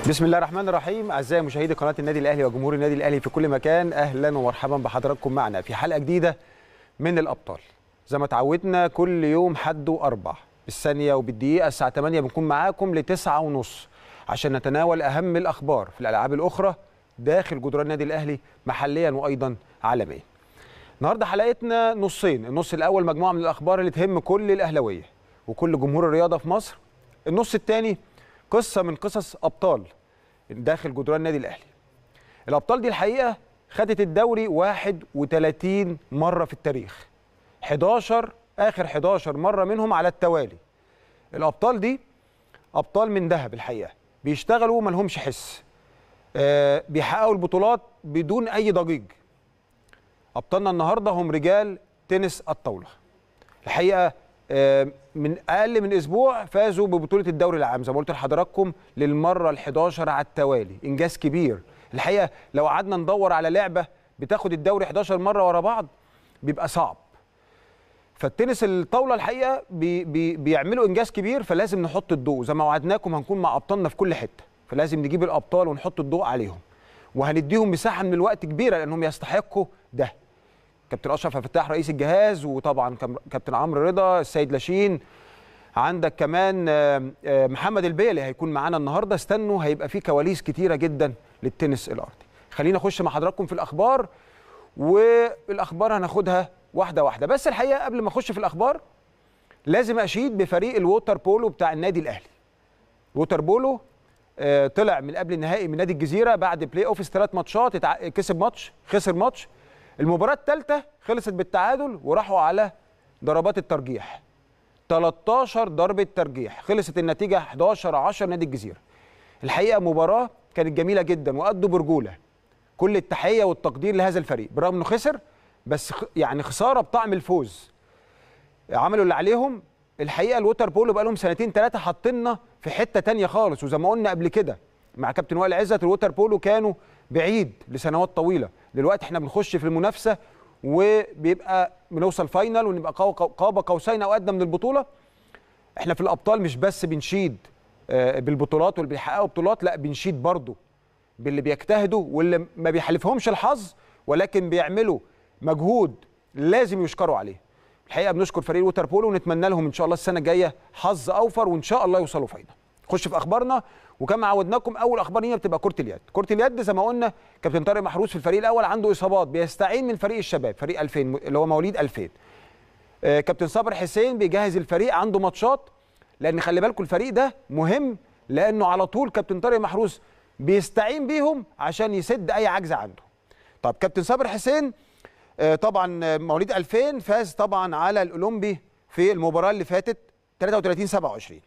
بسم الله الرحمن الرحيم اعزائي مشاهدي قناه النادي الاهلي وجمهور النادي الاهلي في كل مكان اهلا ومرحبا بحضراتكم معنا في حلقه جديده من الابطال زي ما تعودنا كل يوم حد واربع بالثانيه وبالدقيقه الساعه 8 بنكون معاكم لتسعة ونص عشان نتناول اهم الاخبار في الالعاب الاخرى داخل جدران النادي الاهلي محليا وايضا عالميا النهارده حلقتنا نصين النص الاول مجموعه من الاخبار اللي تهم كل الاهلاويه وكل جمهور الرياضه في مصر النص الثاني قصه من قصص ابطال داخل جدران النادي الاهلي الابطال دي الحقيقه خدت الدوري 31 مره في التاريخ 11 اخر 11 مره منهم على التوالي الابطال دي ابطال من ذهب الحقيقه بيشتغلوا ما لهمش حس آه بيحققوا البطولات بدون اي ضجيج ابطالنا النهارده هم رجال تنس الطاوله الحقيقه آه من اقل من اسبوع فازوا ببطوله الدوري العام زي ما قلت لحضراتكم للمره ال11 على التوالي انجاز كبير الحقيقه لو قعدنا ندور على لعبه بتاخد الدوري 11 مره ورا بعض بيبقى صعب فالتنس الطاوله الحقيقه بي بي بيعملوا انجاز كبير فلازم نحط الضوء زي ما وعدناكم هنكون مع ابطالنا في كل حته فلازم نجيب الابطال ونحط الضوء عليهم وهنديهم مساحه من الوقت كبيره لانهم يستحقوا ده كابتن اشرف فتاح رئيس الجهاز وطبعا كابتن عمرو رضا السيد لاشين عندك كمان محمد البيلي هيكون معانا النهارده استنوا هيبقى في كواليس كتيره جدا للتنس الارضي خلينا اخش مع حضراتكم في الاخبار والاخبار هناخدها واحده واحده بس الحقيقه قبل ما اخش في الاخبار لازم اشيد بفريق الووتر بولو بتاع النادي الاهلي الووتر بولو آه طلع من قبل النهائي من نادي الجزيره بعد بلاي اوف ثلاث ماتشات كسب ماتش خسر ماتش المباراه الثالثه خلصت بالتعادل وراحوا على ضربات الترجيح 13 ضربه ترجيح خلصت النتيجه 11 10 نادي الجزيره الحقيقه مباراه كانت جميله جدا وادوا برجوله كل التحيه والتقدير لهذا الفريق برغم انه خسر بس يعني خساره بطعم الفوز عملوا اللي عليهم الحقيقه الوتر بولو بقى لهم سنتين ثلاثه حاطيننا في حته تانية خالص وزي ما قلنا قبل كده مع كابتن وائل عزت الوتر بولو كانوا بعيد لسنوات طويله دلوقتي احنا بنخش في المنافسه وبيبقى بنوصل فاينل ونبقى قاب قوسين او ادنى من البطوله احنا في الابطال مش بس بنشيد بالبطولات واللي بيحققوا بطولات لا بنشيد برضه باللي بيجتهدوا واللي ما بيحلفهمش الحظ ولكن بيعملوا مجهود لازم يشكروا عليه الحقيقه بنشكر فريق ووتر بولو ونتمنى لهم ان شاء الله السنه الجايه حظ اوفر وان شاء الله يوصلوا فاينل نخش في اخبارنا وكما عودناكم اول اخبار لينا بتبقى كره اليد كره اليد زي ما قلنا كابتن طارق محروس في الفريق الاول عنده اصابات بيستعين من فريق الشباب فريق 2000 اللي هو مواليد 2000 آه كابتن صابر حسين بيجهز الفريق عنده ماتشات لان خلي بالكم الفريق ده مهم لانه على طول كابتن طارق محروس بيستعين بيهم عشان يسد اي عجز عنده طب كابتن صابر حسين آه طبعا مواليد 2000 فاز طبعا على الاولمبي في المباراه اللي فاتت 33 27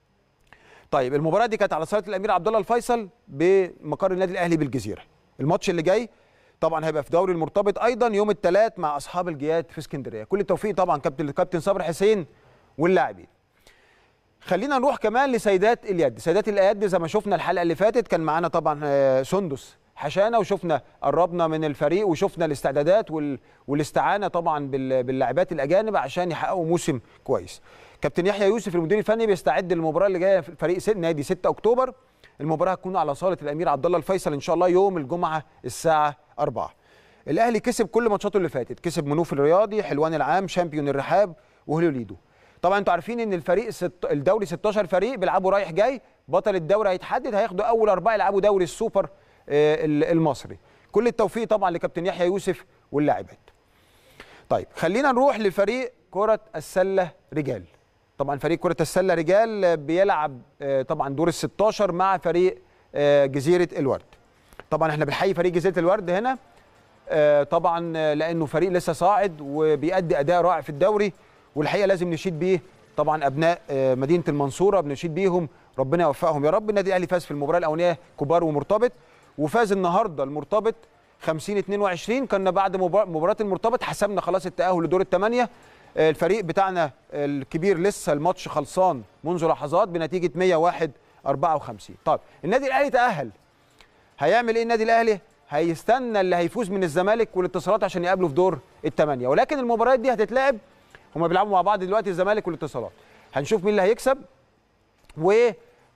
طيب المباراه دي كانت على صاله الامير عبد الله الفيصل بمقر النادي الاهلي بالجزيره الماتش اللي جاي طبعا هيبقى في دوري المرتبط ايضا يوم الثلاث مع اصحاب الجياد في اسكندريه كل التوفيق طبعا كابتن كابتن صابر حسين واللاعبين خلينا نروح كمان لسيدات اليد سيدات اليد زي ما شفنا الحلقه اللي فاتت كان معانا طبعا سندس حشانه وشفنا قربنا من الفريق وشفنا الاستعدادات وال... والاستعانه طبعا بال... باللاعبات الاجانب عشان يحققوا موسم كويس كابتن يحيى يوسف المدير الفني بيستعد للمباراه اللي جايه في فريق نادي 6 اكتوبر المباراه هتكون على صاله الامير عبد الله الفيصل ان شاء الله يوم الجمعه الساعه 4 الاهلي كسب كل ماتشاته اللي فاتت كسب منوف الرياضي حلوان العام شامبيون الرحاب وهليوليدو طبعا انتوا عارفين ان الفريق ست... الدوري 16 فريق بيلعبوا رايح جاي بطل الدوري هيتحدد هياخدوا اول اربعه يلعبوا دوري السوبر المصري كل التوفيق طبعا لكابتن يحيى يوسف واللاعبات طيب خلينا نروح لفريق كره السله رجال طبعا فريق كره السله رجال بيلعب طبعا دور ال 16 مع فريق جزيره الورد طبعا احنا بنحيي فريق جزيره الورد هنا طبعا لانه فريق لسه صاعد وبيأدي اداء رائع في الدوري والحقيقه لازم نشيد بيه طبعا ابناء مدينه المنصوره بنشيد بيهم ربنا يوفقهم يا رب النادي الاهلي فاز في المباراه الاولانيه كبار ومرتبط وفاز النهارده المرتبط 50 22 كنا بعد مباراه المرتبط حسمنا خلاص التاهل لدور الثمانيه الفريق بتاعنا الكبير لسه الماتش خلصان منذ لحظات بنتيجه 101 54 طيب النادي الاهلي تاهل هيعمل ايه النادي الاهلي هيستنى اللي هيفوز من الزمالك والاتصالات عشان يقابله في دور الثمانيه ولكن المباريات دي هتتلعب هما بيلعبوا مع بعض دلوقتي الزمالك والاتصالات هنشوف مين اللي هيكسب و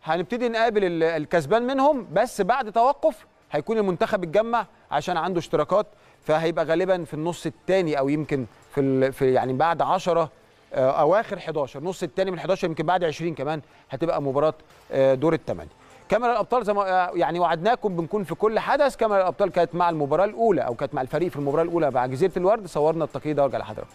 هنبتدي نقابل ال- الكسبان منهم بس بعد توقف هيكون المنتخب اتجمع عشان عنده اشتراكات فهيبقى غالبا في النص الثاني او يمكن في, ال... في يعني بعد 10 آه، اواخر 11 نص الثاني من 11 يمكن بعد 20 كمان هتبقى مباراه آه، دور الثمانيه كاميرا الابطال زي ما آه، يعني وعدناكم بنكون في كل حدث كاميرا الابطال كانت مع المباراه الاولى او كانت مع الفريق في المباراه الاولى مع جزيره الورد صورنا التقييد ده وارجع لحضراتكم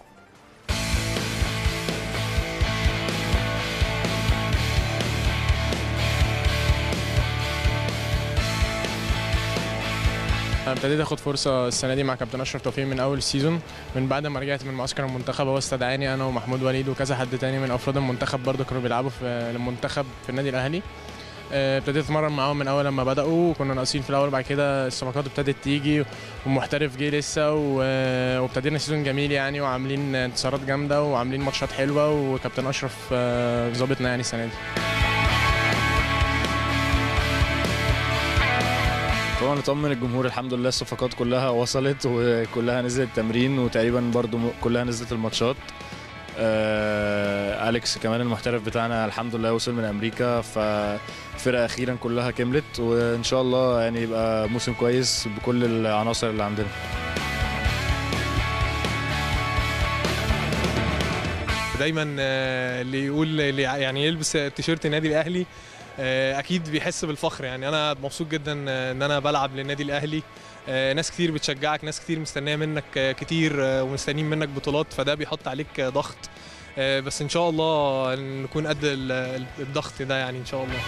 ابتديت اخد فرصه السنه دي مع كابتن اشرف توفيق من اول السيزون من بعد ما رجعت من معسكر المنتخب هو استدعاني انا ومحمود وليد وكذا حد تاني من افراد المنتخب برضه كانوا بيلعبوا في المنتخب في النادي الاهلي آه، ابتديت اتمرن معاهم من اول لما بداوا وكنا ناقصين في الاول بعد كده الصفقات ابتدت تيجي والمحترف جه لسه و- وابتدينا سيزون جميل يعني وعاملين انتصارات جامده وعاملين ماتشات حلوه وكابتن اشرف آه، ظابطنا يعني السنه دي طبعا نطمن الجمهور الحمد لله الصفقات كلها وصلت وكلها نزلت تمرين وتقريبا برضو م- كلها نزلت الماتشات آه أليكس كمان المحترف بتاعنا الحمد لله وصل من أمريكا فالفرقة أخيرا كلها كملت وإن شاء الله يعني يبقى موسم كويس بكل العناصر اللي عندنا دايما آه، اللي يقول اللي يعني يلبس تيشيرت النادي الاهلي آه، اكيد بيحس بالفخر يعني انا مبسوط جدا آه، ان انا بلعب للنادي الاهلي آه، ناس كتير بتشجعك ناس كتير مستنيه منك آه، كتير آه، ومستنيين منك بطولات فده بيحط عليك آه، ضغط آه، بس ان شاء الله نكون قد ال- ال- الضغط ده يعني ان شاء الله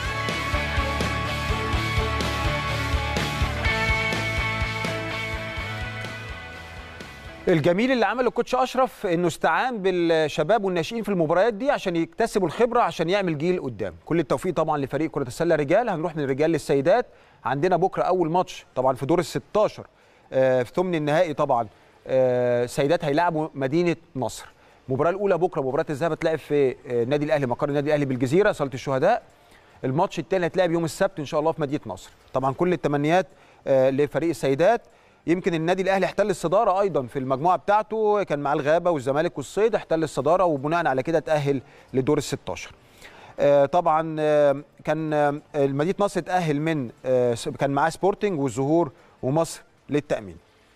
الجميل اللي عمله الكوتش اشرف انه استعان بالشباب والناشئين في المباريات دي عشان يكتسبوا الخبره عشان يعمل جيل قدام كل التوفيق طبعا لفريق كره السله رجال هنروح من الرجال للسيدات عندنا بكره اول ماتش طبعا في دور ال 16 آه، في ثمن النهائي طبعا آه، السيدات هيلاعبوا مدينه نصر المباراه الاولى بكره مباراه الذهاب هتلعب في آه، النادي الاهلي مقر النادي الاهلي بالجزيره صاله الشهداء الماتش الثاني هيتلعب يوم السبت ان شاء الله في مدينه نصر طبعا كل التمنيات آه، لفريق السيدات يمكن النادي الاهلي احتل الصداره ايضا في المجموعه بتاعته كان معاه الغابه والزمالك والصيد احتل الصداره وبناء على كده تاهل لدور ال 16 آه، طبعا آه، كان آه، مدينه نصر اتاهل من آه، كان معاه سبورتنج والزهور ومصر للتامين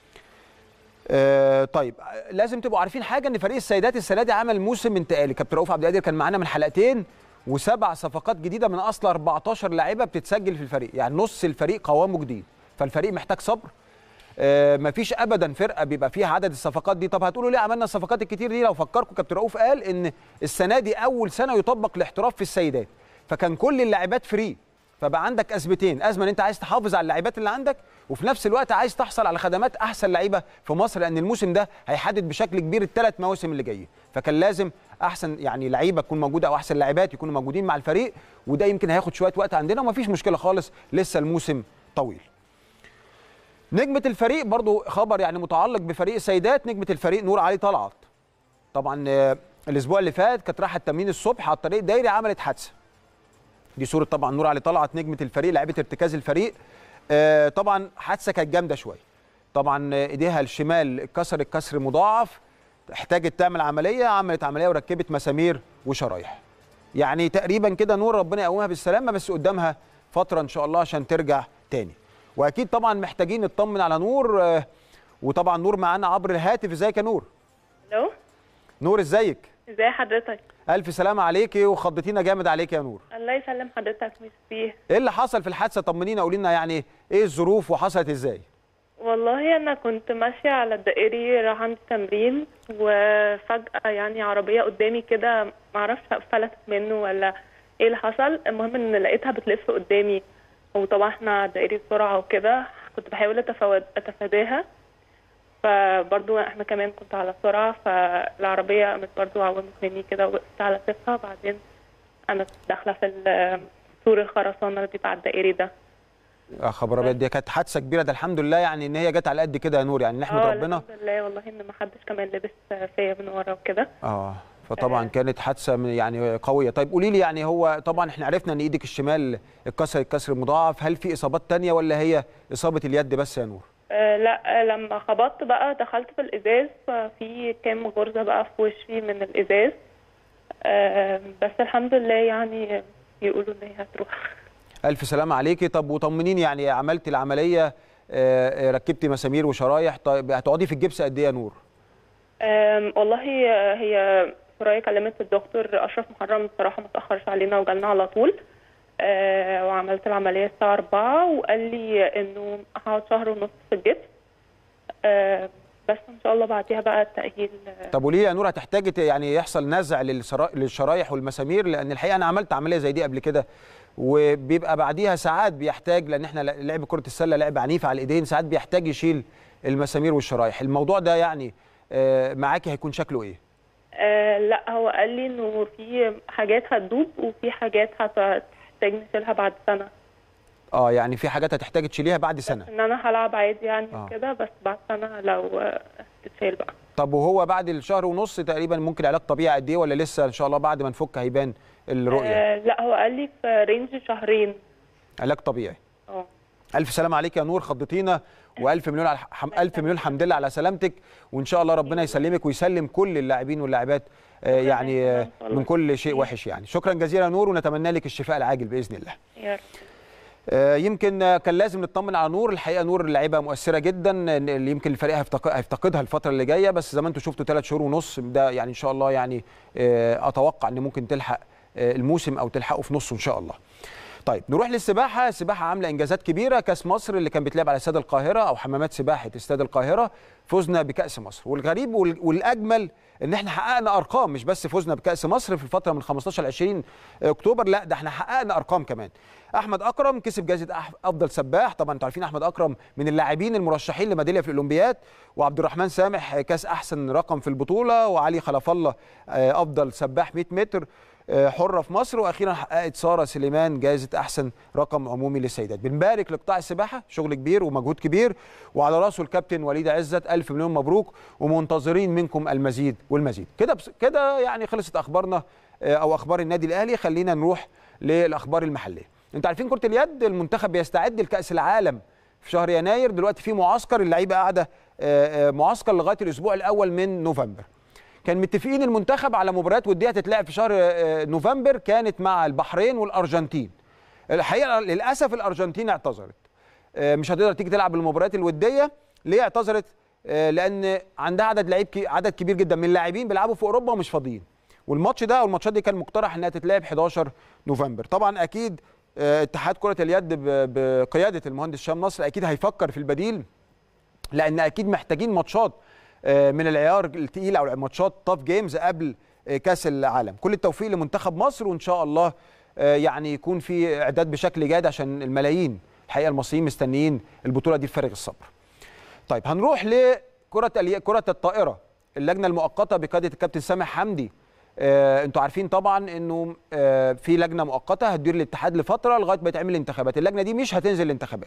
آه، طيب آه، لازم تبقوا عارفين حاجه ان فريق السيدات السنه دي عمل موسم انتقالي كابتن رؤوف عبد القادر كان معانا من حلقتين وسبع صفقات جديده من اصل 14 لاعيبه بتتسجل في الفريق يعني نص الفريق قوامه جديد فالفريق محتاج صبر آه، مفيش ابدا فرقه بيبقى فيها عدد الصفقات دي طب هتقولوا ليه عملنا الصفقات الكتير دي لو فكركم كابتن رؤوف قال ان السنه دي اول سنه يطبق الاحتراف في السيدات فكان كل اللاعبات فري فبقى عندك ازمتين ازمه ان انت عايز تحافظ على اللاعبات اللي عندك وفي نفس الوقت عايز تحصل على خدمات احسن لعيبه في مصر لان الموسم ده هيحدد بشكل كبير الثلاث مواسم اللي جايين فكان لازم احسن يعني لعيبه تكون موجوده او احسن لاعبات يكونوا موجودين مع الفريق وده يمكن هياخد شويه وقت عندنا ومفيش مشكله خالص لسه الموسم طويل نجمة الفريق برضو خبر يعني متعلق بفريق السيدات نجمة الفريق نور علي طلعت طبعا آه، الاسبوع اللي فات كانت رايحه التمرين الصبح على الطريق الدائري عملت حادثه دي صوره طبعا نور علي طلعت نجمه الفريق لاعبه ارتكاز الفريق آه، طبعا حادثه كانت جامده شويه طبعا آه، ايديها الشمال اتكسرت كسر مضاعف احتاجت تعمل عمليه عملت عمليه وركبت مسامير وشرايح يعني تقريبا كده نور ربنا يقومها بالسلامه بس قدامها فتره ان شاء الله عشان ترجع تاني واكيد طبعا محتاجين نطمن على نور آه، وطبعا نور معانا عبر الهاتف ازيك يا نور الو نور ازيك ازي حضرتك الف سلامه عليكي وخضتينا جامد عليك يا نور الله يسلم حضرتك ميرسي ايه اللي حصل في الحادثه طمنينا قولي لنا يعني ايه الظروف وحصلت ازاي والله انا كنت ماشيه على الدائري راح عندي تمرين وفجاه يعني عربيه قدامي كده معرفش فلتت منه ولا ايه اللي حصل المهم ان لقيتها بتلف قدامي وطبعا احنا على الدائري بسرعه وكده كنت بحاول أتفاد- اتفاداها فبرضو احنا كمان كنت على سرعه فالعربيه قامت برضو عومت مني كده وقفت على سيفها بعدين انا كنت داخله في ال- سور الخرسانه اللي بيبقى على الدائري ده يا خبر ابيض دي كانت حادثه كبيره ده الحمد لله يعني ان هي جت على قد كده يا نور يعني نحمد اه ربنا الحمد لله والله ان ما حدش كمان لبس فيا من ورا وكده اه فطبعا آه. كانت حادثه من- يعني قويه طيب قولي لي يعني هو طبعا احنا عرفنا ان ايدك الشمال اتكسرت كسر مضاعف هل في اصابات تانية ولا هي اصابه اليد بس يا نور آه لا آه، لما خبطت بقى دخلت في الازاز ففي كام غرزه بقى في وشي من الازاز آه بس الحمد لله يعني بيقولوا ان هي هتروح الف سلامه عليكي طب وطمنيني يعني عملتي العمليه آه، آه، ركبتي مسامير وشرايح طيب هتقعدي في الجبس قد ايه يا نور أم، والله هي- هي سرايا كلمت الدكتور اشرف محرم بصراحه ما تاخرش علينا وجالنا على طول أه، وعملت العمليه الساعه 4 وقال لي انه هقعد شهر ونص في الجبس أه، بس ان شاء الله بعديها بقى التاهيل أه، طب وليه يا نور هتحتاجي ت- يعني يحصل نزع للسرا- للشرايح والمسامير لان الحقيقه انا عملت عمليه زي دي قبل كده وبيبقى بعديها ساعات بيحتاج لان احنا ل- لعب كره السله لعب عنيف على الايدين ساعات بيحتاج يشيل المسامير والشرايح الموضوع ده يعني آه، معاكي هيكون شكله ايه أه، لا هو قال لي انه في حاجات هتدوب وفي حاجات هتحتاج نشيلها بعد سنه اه يعني في حاجات هتحتاج تشيليها بعد سنه ان انا هلعب عادي يعني آه. كده بس بعد سنه لو أه، تتشيل بقى طب وهو بعد الشهر ونص تقريبا ممكن علاج طبيعي قد ايه ولا لسه ان شاء الله بعد ما نفك هيبان الرؤيه أه، لا هو قال لي في رينج شهرين علاج طبيعي اه الف سلام عليك يا نور خضتينا والف مليون على حم... الف مليون حمد لله على سلامتك وان شاء الله ربنا يسلمك ويسلم كل اللاعبين واللاعبات آه، يعني آه، من كل شيء وحش يعني شكرا جزيلا يا نور ونتمنى لك الشفاء العاجل باذن الله يا رب آه، يمكن آه، كان لازم نطمن على نور الحقيقه نور لعيبه مؤثره جدا آه، اللي يمكن الفريق هيفتق- هيفتقدها الفتره اللي جايه بس زي ما انتم شفتوا ثلاث شهور ونص ده يعني ان شاء الله يعني آه، اتوقع ان ممكن تلحق آه، الموسم او تلحقه في نصه ان شاء الله طيب نروح للسباحه السباحه عامله انجازات كبيره كاس مصر اللي كان بيتلعب على استاد القاهره او حمامات سباحه استاد القاهره فزنا بكاس مصر والغريب وال- والاجمل ان احنا حققنا ارقام مش بس فزنا بكاس مصر في الفتره من 15 ل 20 اكتوبر لا ده احنا حققنا ارقام كمان احمد اكرم كسب جائزه أح- افضل سباح طبعا انتوا عارفين احمد اكرم من اللاعبين المرشحين لميداليه في الاولمبياد وعبد الرحمن سامح كاس احسن رقم في البطوله وعلي خلف الله آه، افضل سباح 100 متر آه، حره في مصر واخيرا حققت ساره سليمان جائزه احسن رقم عمومي للسيدات بنبارك لقطاع السباحه شغل كبير ومجهود كبير وعلى راسه الكابتن وليد عزت الف مليون مبروك ومنتظرين منكم المزيد والمزيد كده بس كده يعني خلصت اخبارنا آه، او اخبار النادي الاهلي خلينا نروح للاخبار المحليه انتوا عارفين كره اليد المنتخب بيستعد لكاس العالم في شهر يناير دلوقتي في معسكر اللعيبه قاعده آه، آه، معسكر لغايه الاسبوع الاول من نوفمبر كان متفقين المنتخب على مباريات وديه هتتلعب في شهر آه، نوفمبر كانت مع البحرين والارجنتين الحقيقه للاسف الارجنتين اعتذرت آه، مش هتقدر تيجي تلعب المباريات الوديه ليه اعتذرت آه، لان عندها عدد لعيب كي- عدد كبير جدا من اللاعبين بيلعبوا في اوروبا ومش فاضيين والماتش ده او الماتشات دي كان مقترح انها تتلعب 11 نوفمبر طبعا اكيد آه، اتحاد كره اليد ب- بقياده المهندس هشام نصر اكيد هيفكر في البديل لان اكيد محتاجين ماتشات آه، من العيار التقيل او ماتشات توب جيمز قبل آه، كاس العالم كل التوفيق لمنتخب مصر وان شاء الله آه، يعني يكون في اعداد بشكل جاد عشان الملايين الحقيقه المصريين مستنيين البطوله دي بفارغ الصبر طيب هنروح لكره الي- كره الطائره اللجنه المؤقته بقياده الكابتن سامح حمدي آه، انتوا عارفين طبعا انه آه، في لجنه مؤقته هتدير الاتحاد لفتره لغايه ما يتعمل الانتخابات اللجنه دي مش هتنزل الانتخابات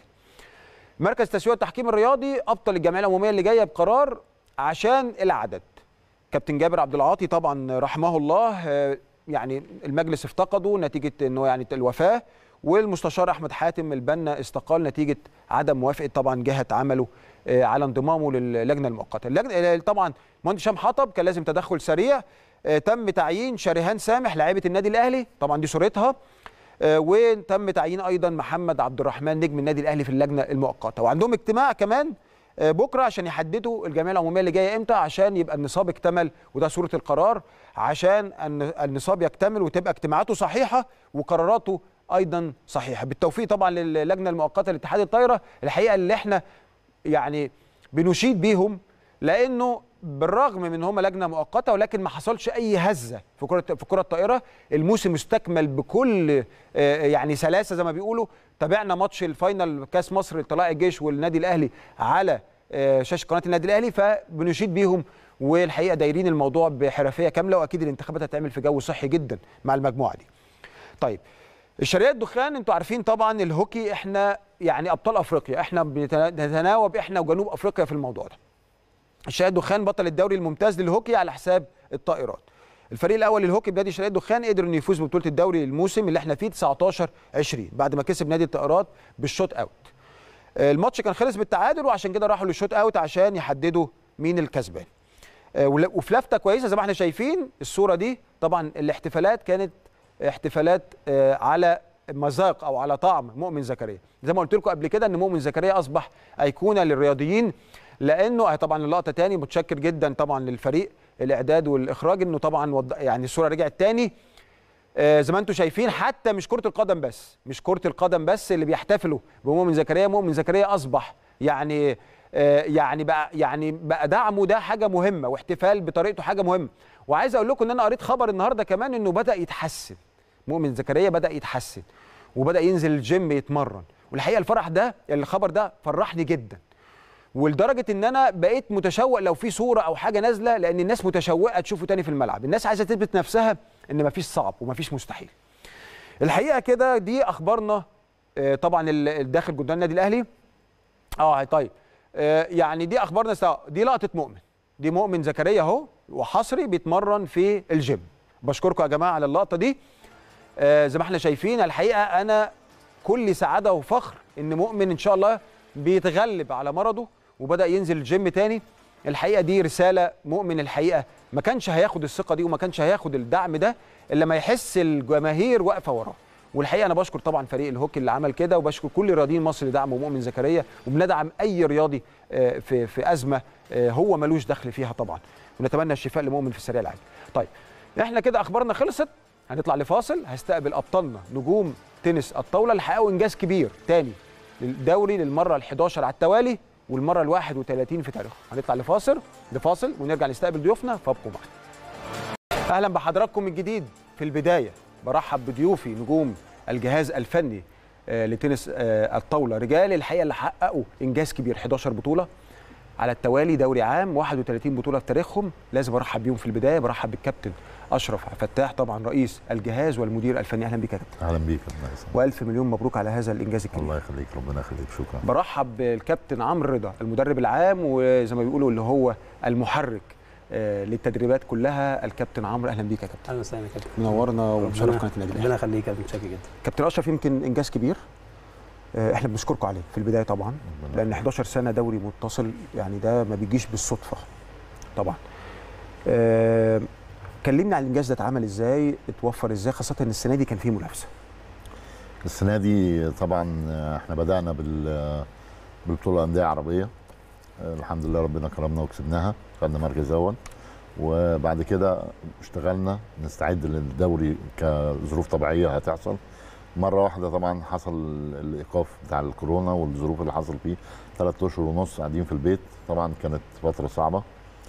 مركز تسويه التحكيم الرياضي ابطل الجمعيه العموميه اللي جايه بقرار عشان العدد كابتن جابر عبد العاطي طبعا رحمه الله آه، يعني المجلس افتقده نتيجه انه يعني الوفاه والمستشار احمد حاتم البنا استقال نتيجه عدم موافقه طبعا جهه عمله آه، على انضمامه للجنه المؤقته اللجنه آه، طبعا مهندس هشام حطب كان لازم تدخل سريع آه، تم تعيين شريهان سامح لاعيبه النادي الاهلي طبعا دي صورتها آه، وتم تعيين ايضا محمد عبد الرحمن نجم النادي الاهلي في اللجنه المؤقته وعندهم اجتماع كمان آه، بكره عشان يحددوا الجمعيه العموميه اللي جايه امتى عشان يبقى النصاب اكتمل وده صوره القرار عشان الن- النصاب يكتمل وتبقى اجتماعاته صحيحه وقراراته ايضا صحيحه بالتوفيق طبعا للجنه المؤقته لاتحاد الطايره الحقيقه اللي احنا يعني بنشيد بيهم لانه بالرغم من ان هم لجنه مؤقته ولكن ما حصلش اي هزه في كره في كره الطائره الموسم استكمل بكل آه، يعني سلاسه زي ما بيقولوا تابعنا ماتش الفاينل كاس مصر طلائع الجيش والنادي الاهلي على آه، شاشه قناه النادي الاهلي فبنشيد بيهم والحقيقه دايرين الموضوع بحرفيه كامله واكيد الانتخابات هتعمل في جو صحي جدا مع المجموعه دي طيب الشرقية الدخان انتوا عارفين طبعا الهوكي احنا يعني ابطال افريقيا احنا بنتناوب احنا وجنوب افريقيا في الموضوع ده الشرقية الدخان بطل الدوري الممتاز للهوكي على حساب الطائرات الفريق الاول للهوكي بنادي الشرقية الدخان قدر انه يفوز ببطوله الدوري الموسم اللي احنا فيه 19 20 بعد ما كسب نادي الطائرات بالشوت اوت الماتش كان خلص بالتعادل وعشان كده راحوا للشوت اوت عشان يحددوا مين الكسبان آه، ول- وفي لفته كويسه زي ما احنا شايفين الصوره دي طبعا الاحتفالات كانت احتفالات آه، على مذاق او على طعم مؤمن زكريا زي ما قلت لكم قبل كده ان مؤمن زكريا اصبح ايقونه للرياضيين لانه طبعا اللقطه تاني متشكر جدا طبعا للفريق الاعداد والاخراج انه طبعا وض... يعني الصوره رجعت تاني آه، زي ما انتم شايفين حتى مش كره القدم بس مش كره القدم بس اللي بيحتفلوا بمؤمن زكريا مؤمن زكريا اصبح يعني آه، يعني بقى يعني بقى دعمه ده حاجه مهمه واحتفال بطريقته حاجه مهمه وعايز اقول لكم ان انا قريت خبر النهارده كمان انه بدا يتحسن مؤمن زكريا بدا يتحسن وبدا ينزل الجيم يتمرن والحقيقه الفرح ده الخبر ده فرحني جدا ولدرجه ان انا بقيت متشوق لو في صوره او حاجه نازله لان الناس متشوقه تشوفه تاني في الملعب الناس عايزه تثبت نفسها ان مفيش صعب ومفيش مستحيل الحقيقه كده دي اخبارنا آه، طبعا ال- ال- داخل جدران النادي الاهلي اه طيب آه، يعني دي اخبارنا سوا دي لقطه مؤمن دي مؤمن زكريا اهو وحصري بيتمرن في الجيم بشكركم يا جماعه على اللقطه دي آه، زي ما احنا شايفين الحقيقه انا كل سعاده وفخر ان مؤمن ان شاء الله بيتغلب على مرضه وبدا ينزل الجيم تاني الحقيقه دي رساله مؤمن الحقيقه ما كانش هياخد الثقه دي وما كانش هياخد الدعم ده الا لما يحس الجماهير واقفه وراه والحقيقه انا بشكر طبعا فريق الهوكي اللي عمل كده وبشكر كل رياضيين مصر اللي دعموا مؤمن زكريا وبندعم اي رياضي آه، في في ازمه آه، هو ملوش دخل فيها طبعا ونتمنى الشفاء لمؤمن في السريع العاجل طيب احنا كده اخبارنا خلصت هنطلع لفاصل هستقبل ابطالنا نجوم تنس الطاوله اللي حققوا انجاز كبير تاني للدوري للمره ال11 على التوالي والمره ال31 في تاريخهم هنطلع لفاصل لفاصل ونرجع نستقبل ضيوفنا فابقوا معنا اهلا بحضراتكم من جديد في البدايه برحب بضيوفي نجوم الجهاز الفني آه، لتنس آه، الطاوله رجال الحقيقه اللي حققوا انجاز كبير 11 بطوله على التوالي دوري عام 31 بطوله في تاريخهم لازم ارحب بيهم في البدايه برحب بالكابتن اشرف فتاح طبعا رئيس الجهاز والمدير الفني اهلا بك يا كابتن اهلا بيك يا أستاذ نايس. والف مليون مبروك على هذا الانجاز الكبير الله يخليك ربنا يخليك شكرا برحب بالكابتن عمرو رضا المدرب العام وزي ما بيقولوا اللي هو المحرك آه، للتدريبات كلها الكابتن عمرو اهلا بيك يا كابتن اهلا وسهلا يا كابتن منورنا ومشرف ربنا- قناه النادي الاهلي ربنا يخليك يا كابتن شاكر جدا كابتن اشرف يمكن انجاز كبير آه، احنا بنشكركم عليه في البدايه طبعا ربنا لان 11 سنه دوري متصل يعني ده ما بيجيش بالصدفه طبعا آه، كلمني عن الانجاز ده اتعمل ازاي اتوفر ازاي خاصه ان السنه دي كان فيه منافسه السنه دي طبعا احنا بدانا بال بالبطوله الانديه عربيه الحمد لله ربنا كرمنا وكسبناها خدنا مركز اول وبعد كده اشتغلنا نستعد للدوري كظروف طبيعيه هتحصل مره واحده طبعا حصل الايقاف بتاع الكورونا والظروف اللي حصل فيه ثلاث اشهر ونص قاعدين في البيت طبعا كانت فتره صعبه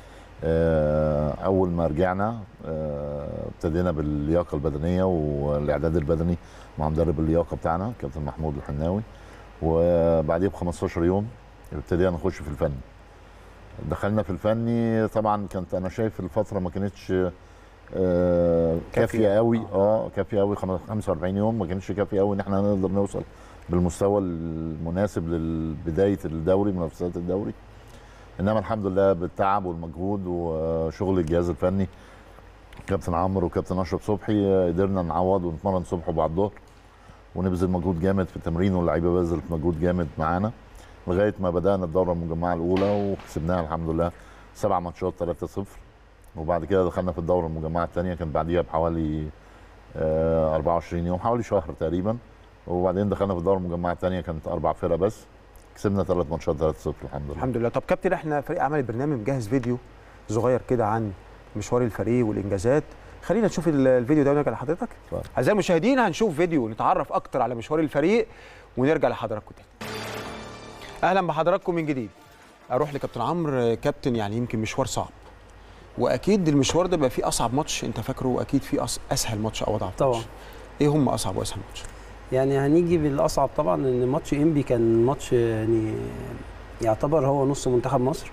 آه، اول ما رجعنا آه، ابتدينا باللياقه البدنيه والاعداد البدني مع مدرب اللياقه بتاعنا كابتن محمود الحناوي وبعديه ب 15 يوم ابتدينا نخش في الفن دخلنا في الفني طبعا كانت انا شايف الفتره ما كانتش آه، كافية. كافيه قوي اه كافيه قوي 45 يوم ما كانتش كافيه قوي ان احنا نقدر نوصل بالمستوى المناسب لبدايه الدوري منافسات الدوري انما الحمد لله بالتعب والمجهود وشغل الجهاز الفني كابتن عمرو وكابتن اشرف صبحي قدرنا نعوض ونتمرن الصبح وبعد الظهر ونبذل مجهود جامد في التمرين واللعيبه بذلت مجهود جامد معانا لغايه ما بدانا الدوره المجمعه الاولى وكسبناها الحمد لله سبع ماتشات 3-0 وبعد كده دخلنا في الدوره المجمعه الثانيه كان بعديها بحوالي آه، 24 يوم حوالي شهر تقريبا وبعدين دخلنا في الدوره المجمعه الثانيه كانت اربع فرق بس كسبنا ثلاث ماتشات 3-0 الحمد لله الحمد لله طب كابتن احنا فريق عمل البرنامج مجهز فيديو صغير كده عن مشوار الفريق والانجازات خلينا نشوف ال- الفيديو ده ونرجع لحضرتك اتفضل. اعزائي المشاهدين هنشوف فيديو نتعرف اكتر على مشوار الفريق ونرجع لحضراتكم تاني اهلا بحضراتكم من جديد اروح لكابتن عمرو كابتن يعني يمكن مشوار صعب واكيد المشوار ده بقى فيه اصعب ماتش انت فاكره واكيد فيه أص... اسهل ماتش او اضعف طبعا ماتش ايه هم اصعب واسهل ماتش يعني هنيجي بالاصعب طبعا ان ماتش انبي كان ماتش يعني يعتبر هو نص منتخب مصر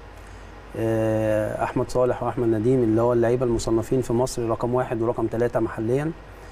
آه، احمد صالح واحمد نديم اللي هو اللعيبه المصنفين في مصر رقم واحد ورقم ثلاثه محليا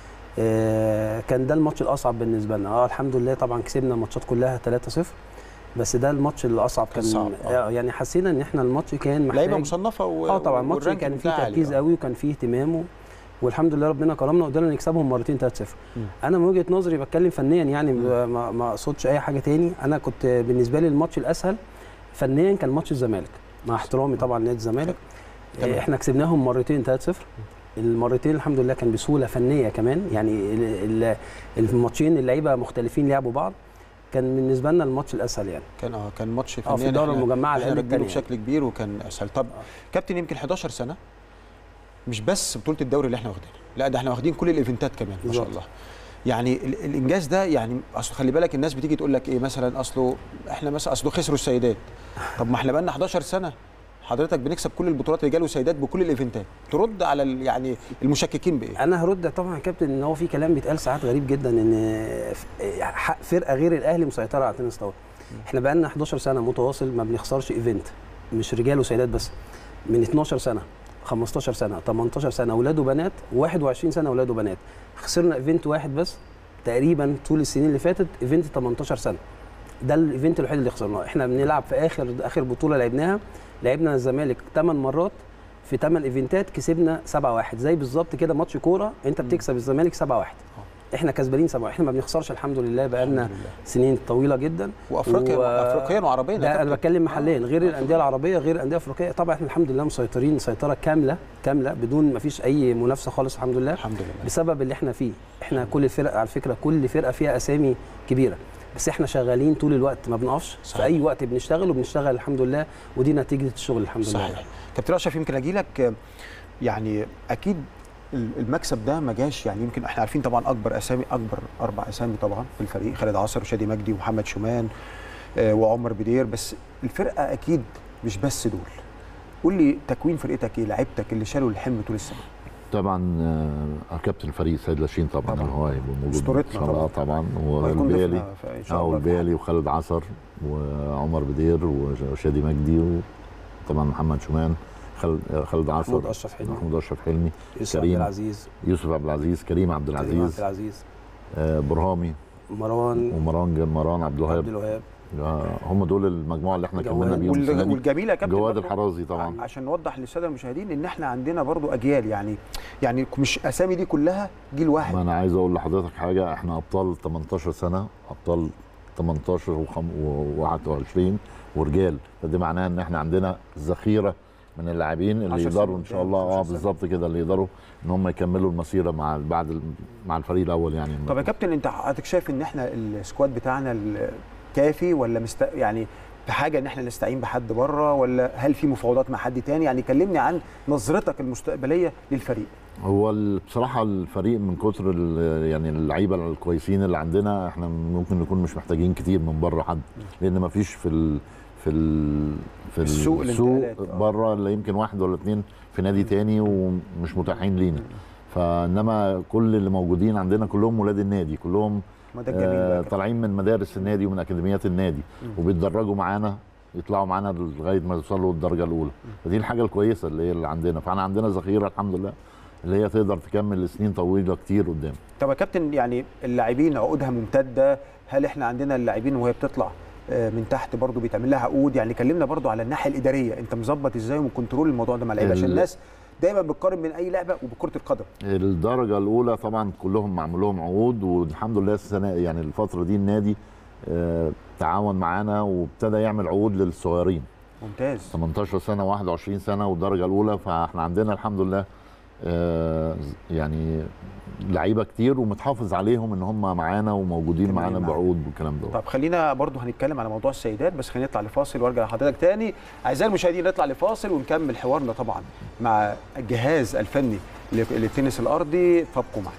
آه، كان ده الماتش الاصعب بالنسبه لنا اه الحمد لله طبعا كسبنا الماتشات كلها 3-0 بس ده الماتش الاصعب كان كان صعب، آه. آه، يعني حسينا ان احنا الماتش كان محتاج لعيبه مصنفه و... اه طبعا الماتش والرانك كان فيه بتاعها تركيز عالي. قوي وكان فيه اهتمام و... والحمد لله ربنا كرمنا وقدرنا نكسبهم مرتين 3-0 مم. انا من وجهه نظري بتكلم فنيا يعني ما ما اقصدش اي حاجه تاني انا كنت بالنسبه لي الماتش الاسهل فنيا كان ماتش الزمالك مع احترامي طبعا نادي الزمالك تمام. آه، احنا كسبناهم مرتين 3-0 المرتين الحمد لله كان بسهوله فنيه كمان يعني ال- ال- الماتشين اللعيبه مختلفين لعبوا بعض كان بالنسبه لنا الماتش الاسهل يعني كان اه كان ماتش اه فنيا في الدوري إحنا- المجمعه احنا الايام راكبينه الثانيه بشكل كبير وكان اسهل طب كابتن يمكن 11 سنه مش بس بطوله الدوري اللي احنا واخدينها لا ده احنا واخدين كل الايفنتات كمان ما شاء بالظبط. الله يعني ال- الانجاز ده يعني اصل خلي بالك الناس بتيجي تقول لك ايه مثلا اصله احنا مثلا اصله خسروا السيدات طب ما احنا بقالنا 11 سنه حضرتك بنكسب كل البطولات رجال وسيدات بكل الايفنتات ترد على ال- يعني المشككين بايه انا هرد طبعا يا كابتن ان هو في كلام بيتقال ساعات غريب جدا ان ف- حق فرقه غير الاهلي مسيطره على التنس طاوله احنا بقى لنا 11 سنه متواصل ما بنخسرش ايفنت مش رجال وسيدات بس من 12 سنه 15 سنه 18 سنه اولاد وبنات 21 سنه اولاد وبنات خسرنا ايفنت واحد بس تقريبا طول السنين اللي فاتت ايفنت 18 سنه ده الايفنت الوحيد اللي خسرناه احنا بنلعب في اخر اخر بطوله لعبناها لعبنا الزمالك 8 مرات في 8 ايفنتات كسبنا 7 1 زي بالظبط كده ماتش كوره انت بتكسب الزمالك 7 1 احنا كسبانين 7 احنا ما بنخسرش الحمد لله بقالنا الحمد لله. سنين طويله جدا وافريقيا و- افريقيا وعربيا ده انا بتكلم محليا غير الانديه العربيه غير الانديه الافريقيه طبعا احنا الحمد لله مسيطرين سيطره كامله كامله بدون ما فيش اي منافسه خالص الحمد لله الحمد لله بسبب اللي احنا فيه احنا كل الفرق على فكره كل فرقه فيها اسامي كبيره بس احنا شغالين طول الوقت ما بنقفش صحيح. في اي وقت بنشتغل وبنشتغل الحمد لله ودي نتيجه الشغل الحمد لله صحيح كابتن اشرف يمكن اجي لك آه، يعني اكيد ال- المكسب ده ما جاش يعني يمكن احنا عارفين طبعا اكبر اسامي اكبر اربع اسامي طبعا في الفريق خالد عاصر وشادي مجدي ومحمد شومان آه، وعمر بدير بس الفرقه اكيد مش بس دول قول لي تكوين فرقتك ايه لعيبتك اللي شالوا الحمل طول السنه طبعا آه، كابتن الفريق سيد لاشين طبعا طبعاً. اللي هو هيبقى موجود أسطورتنا إن شاء الله طبعا وهيكون والبيلي ضيفنا في- ان شاء اه الله والبيلي وخالد عصر وعمر بدير وشادي مجدي وطبعا محمد شومان خالد خالد عصر محمود اشرف حلمي محمود اشرف حلمي يوسف عبد كريم. العزيز يوسف عبد العزيز كريم عبد كريم عبد العزيز العزيز آه برهامي مروان ومروان جا- مروان عبد عبد الوهاب الوهاب آه، هم دول المجموعه اللي احنا جواد. كملنا بيهم وال- السنه دي والجميل يا كابتن جواد برضو الحرازي طبعا عشان نوضح للساده المشاهدين ان احنا عندنا برضو اجيال يعني يعني مش اسامي دي كلها جيل واحد ما انا عايز اقول لحضرتك حاجه احنا ابطال 18 سنه ابطال 18 و21 ورجال فده معناه ان احنا عندنا ذخيره من اللاعبين اللي 10 يقدروا سنين ان شاء قدام، الله اه 12 سنة. بالظبط كده اللي يقدروا ان هم يكملوا المسيره مع بعد ال- مع الفريق الاول يعني طب يا كابتن انت حضرتك شايف ان احنا السكواد بتاعنا ال- كافي ولا مست... يعني بحاجه ان احنا نستعين بحد بره ولا هل في مفاوضات مع حد تاني يعني كلمني عن نظرتك المستقبليه للفريق هو ال- بصراحه الفريق من كتر ال- يعني اللعيبه الكويسين اللي عندنا احنا ممكن نكون مش محتاجين كتير من بره حد لان ما فيش في ال في ال في السوق الانتقالات، آه. بره الا يمكن واحد ولا اتنين في نادي تاني ومش متاحين لينا فانما كل اللي موجودين عندنا كلهم ولاد النادي كلهم ما ده الجميل بقى يا آه كابتن. طالعين من مدارس النادي ومن اكاديميات النادي وبيتدرجوا معانا يطلعوا معانا لغايه ما يوصلوا الدرجه الاولى فدي الحاجه الكويسه اللي هي اللي عندنا فاحنا عندنا ذخيره الحمد لله اللي هي تقدر تكمل سنين طويله كتير قدام طب يا كابتن يعني اللاعبين عقودها ممتده هل احنا عندنا اللاعبين وهي بتطلع آه، من تحت برضو بيتعمل لها عقود يعني كلمنا برضو على الناحيه الاداريه انت مظبط ازاي ومكنترول الموضوع ده مع اللعيبه عشان ال- الناس دايما بتقارن بين اي لعبه وبكره القدم الدرجه الاولى طبعا كلهم معمول لهم عقود والحمد لله السنه يعني الفتره دي النادي آه، تعاون معانا وابتدى يعمل عقود للصغيرين ممتاز 18 سنه 21 سنه والدرجه الاولى فاحنا عندنا الحمد لله آه، يعني لعيبه كتير ومتحافظ عليهم ان هم معانا وموجودين كمان معانا معانا. بعقود والكلام ده طب خلينا برضو هنتكلم على موضوع السيدات بس خلينا نطلع لفاصل وارجع لحضرتك تاني اعزائي المشاهدين نطلع لفاصل ونكمل حوارنا طبعا مع الجهاز الفني للتنس الارضي فابقوا معنا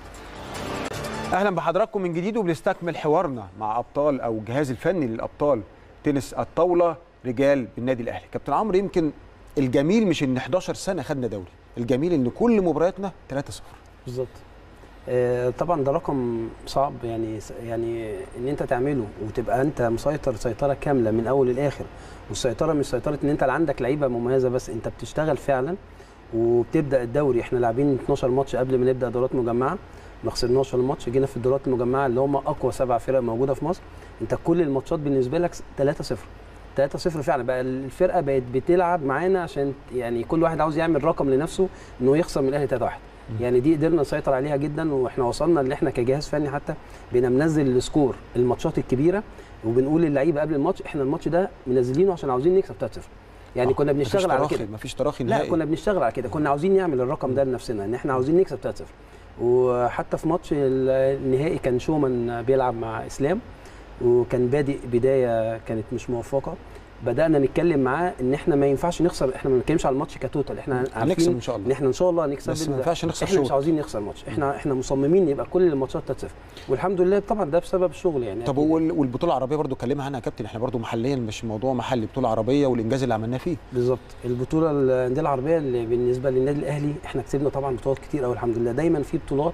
اهلا بحضراتكم من جديد وبنستكمل حوارنا مع ابطال او الجهاز الفني للابطال تنس الطاوله رجال بالنادي الاهلي كابتن عمرو يمكن الجميل مش ان 11 سنه خدنا دوري الجميل ان كل مبارياتنا 3-0 بالظبط آه، طبعا ده رقم صعب يعني يعني ان انت تعمله وتبقى انت مسيطر سيطره كامله من اول للاخر والسيطره مش سيطره ان انت لا عندك لعيبه مميزه بس انت بتشتغل فعلا وبتبدا الدوري احنا لاعبين 12 ماتش قبل ما نبدا دورات مجمعه ما خسرناش ولا ماتش جينا في الدورات المجمعه اللي هم اقوى سبع فرق موجوده في مصر انت كل الماتشات بالنسبه لك 3-0 3-0 فعلا بقى الفرقه بقت بتلعب معانا عشان يعني كل واحد عاوز يعمل رقم لنفسه انه يخسر من الاهلي 3-1 يعني دي قدرنا نسيطر عليها جدا واحنا وصلنا ان احنا كجهاز فني حتى بقينا بننزل السكور الماتشات الكبيره وبنقول للعيبه قبل الماتش احنا الماتش ده منزلينه عشان عاوزين نكسب 3-0 يعني آه، كنا مفيش بنشتغل على تراخي، كده مفيش تراخي لا نهائي كنا بنشتغل على كده كنا عاوزين نعمل الرقم ده لنفسنا ان احنا عاوزين نكسب 3-0 وحتى في ماتش النهائي كان شومان بيلعب مع اسلام وكان بادئ بدايه كانت مش موفقه بدانا نتكلم معاه ان احنا ما ينفعش نخسر احنا ما بنتكلمش على الماتش كتوتال احنا هنكسب عارفين ان شاء ان الله احنا ان شاء الله هنكسب بس ما ال- ينفعش نخسر احنا مش شوط. عاوزين نخسر الماتش احنا احنا مصممين يبقى كل الماتشات 3-0 والحمد لله طبعا ده بسبب الشغل يعني طب أكيد. وال- والبطوله العربيه برضو كلمها عنها يا كابتن احنا برضو محليا مش موضوع محلي بطوله عربيه والانجاز اللي عملناه فيه بالظبط البطوله الانديه العربيه اللي بالنسبه للنادي الاهلي احنا كسبنا طبعا بطولات كتير قوي الحمد لله دايما في بطولات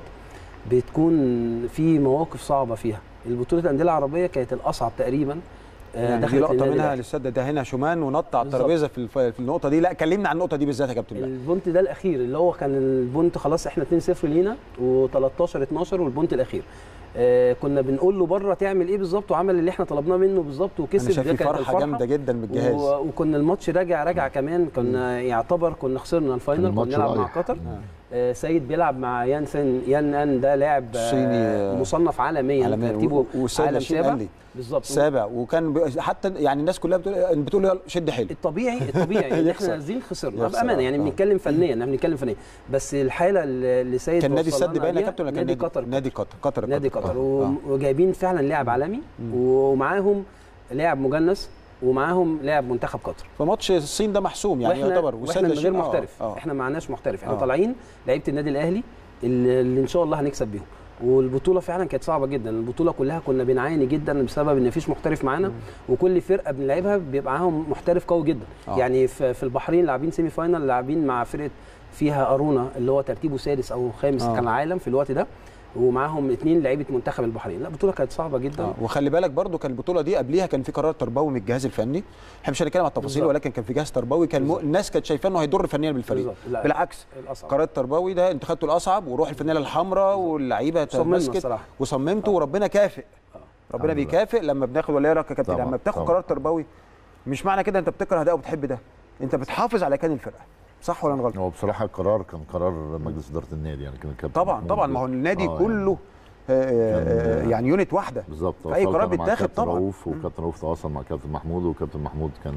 بتكون في مواقف صعبه فيها البطوله الانديه العربيه كانت الاصعب تقريبا آه، يعني دي دخلت لقطه للنادي منها الأهلي. للسد ده هنا شومان ونط على بالظبط. الترابيزه في الف- في النقطه دي لا كلمنا عن النقطه دي بالذات يا كابتن بقى. البونت ده الاخير اللي هو كان البونت خلاص احنا 2-0 لينا و13 12 والبونت الاخير آه كنا بنقول له بره تعمل ايه بالظبط وعمل اللي احنا طلبناه منه بالظبط وكسب انا شايف ده في كانت فرحه جامده جدا من الجهاز و- وكنا الماتش راجع راجع كمان كنا يعتبر كنا خسرنا الفاينل كنا الماتش بنلعب مع رايح. قطر آه، سيد بيلعب مع يانسن يان ان ده لاعب آه، صيني، آه، مصنف عالميا عالميا ترتيبه والسيد عالم لاشين سابع قال لي بالظبط سابع وكان ب... حتى يعني الناس كلها بتقول بتقول يلا شد حيل الطبيعي الطبيعي ان يخسر. احنا نازلين خسرنا يخسر، بامانه يعني آه. بنتكلم فنيا احنا بنتكلم فنيا بس الحاله اللي اللي سيد كان نادي وصلنا السد باين يا بيها كابتن ولا كان نادي قطر نادي قطر قطر نادي قطر آه. و- آه. وجايبين فعلا لاعب عالمي ومعاهم لاعب مجنس ومعاهم لاعب منتخب قطر فماتش الصين ده محسوم يعني واحنا يعتبر واحنا من غير لاشين- آه، محترف آه. احنا معناش محترف احنا آه. طالعين لعيبه النادي الاهلي اللي, اللي ان شاء الله هنكسب بيهم والبطوله فعلا كانت صعبه جدا البطوله كلها كنا بنعاني جدا بسبب ان مفيش محترف معانا وكل فرقه بنلعبها بيبقى معاهم محترف قوي جدا آه. يعني في, في البحرين لاعبين سيمي فاينال لاعبين مع فرقه فيها ارونا اللي هو ترتيبه سادس او خامس آه. كان العالم في الوقت ده ومعاهم اثنين لعيبه منتخب البحرين لا البطوله كانت صعبه جدا آه. وخلي بالك برضو كان البطوله دي قبليها كان في قرار تربوي من الجهاز الفني احنا مش هنتكلم على التفاصيل بالظبط. ولكن كان في جهاز تربوي كان م... بالظبط. الناس كانت شايفاه انه هيضر فنيا بالفريق بالظبط. لا. بالعكس الاصعب قرار التربوي ده انت خدته الاصعب وروح الفانيله الحمراء واللعيبه صممنا تمسكت الصراحه وصممته وربنا كافئ ربنا الحمد لله. بيكافئ لما بناخد ولا إيه رايك يا كابتن طبعاً، لما بتاخد طبعاً. قرار تربوي مش معنى كده انت بتكره ده او بتحب ده انت بتحافظ على كيان الفرقه صح ولا انا غلط هو بصراحه القرار كان قرار مجلس اداره النادي يعني كان الكابتن طبعا محمود طبعا ما هو النادي آه، كله آه، آه، كان- يعني يونت واحده بالظبط فأي وصل قرار كان مع بيتاخد كابتن طبعاً. رؤوف مم. وكابتن رؤوف تواصل مع كابتن محمود وكابتن محمود كان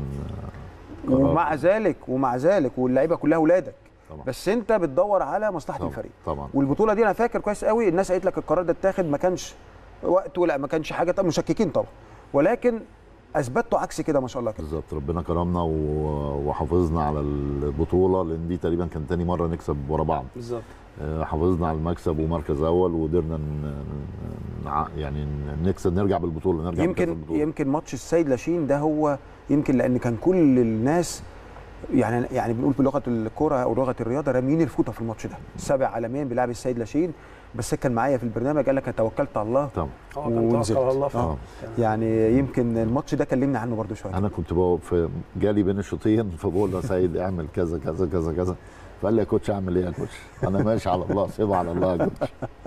آه، قرار. ومع ذلك ومع ذلك واللعيبه كلها اولادك طبعا بس انت بتدور على مصلحه طبعا الفريق طبعا والبطوله دي انا فاكر كويس قوي الناس قالت لك القرار ده اتاخد ما كانش وقته لا ما كانش حاجه طبعا مشككين طبعا ولكن اثبتوا عكس كده ما شاء الله كده بالظبط ربنا كرمنا و- وحافظنا على البطوله لان دي تقريبا كان تاني مره نكسب ورا بعض بالظبط آه، حافظنا على المكسب ومركز اول وقدرنا ن- نع- يعني نكسب نرجع بالبطوله نرجع بكأس يمكن البطولة. يمكن ماتش السيد لاشين ده هو يمكن لان كان كل الناس يعني يعني بنقول بلغه الكوره او لغه الرياضه راميين الفوطه في الماتش ده سابع عالميا بيلعب السيد لاشين بس كان معايا في البرنامج قال لك انا توكلت على الله طبعا اه كان ونزلت. توكل على الله آه. فعلا يعني يمكن الماتش ده كلمنا عنه برضو شويه انا كنت بقى في جالي بين الشوطين فبقول له يا سيد اعمل كذا كذا كذا كذا فقال لي يا كوتش اعمل ايه يا كوتش انا ماشي على الله سيبها على الله يا كوتش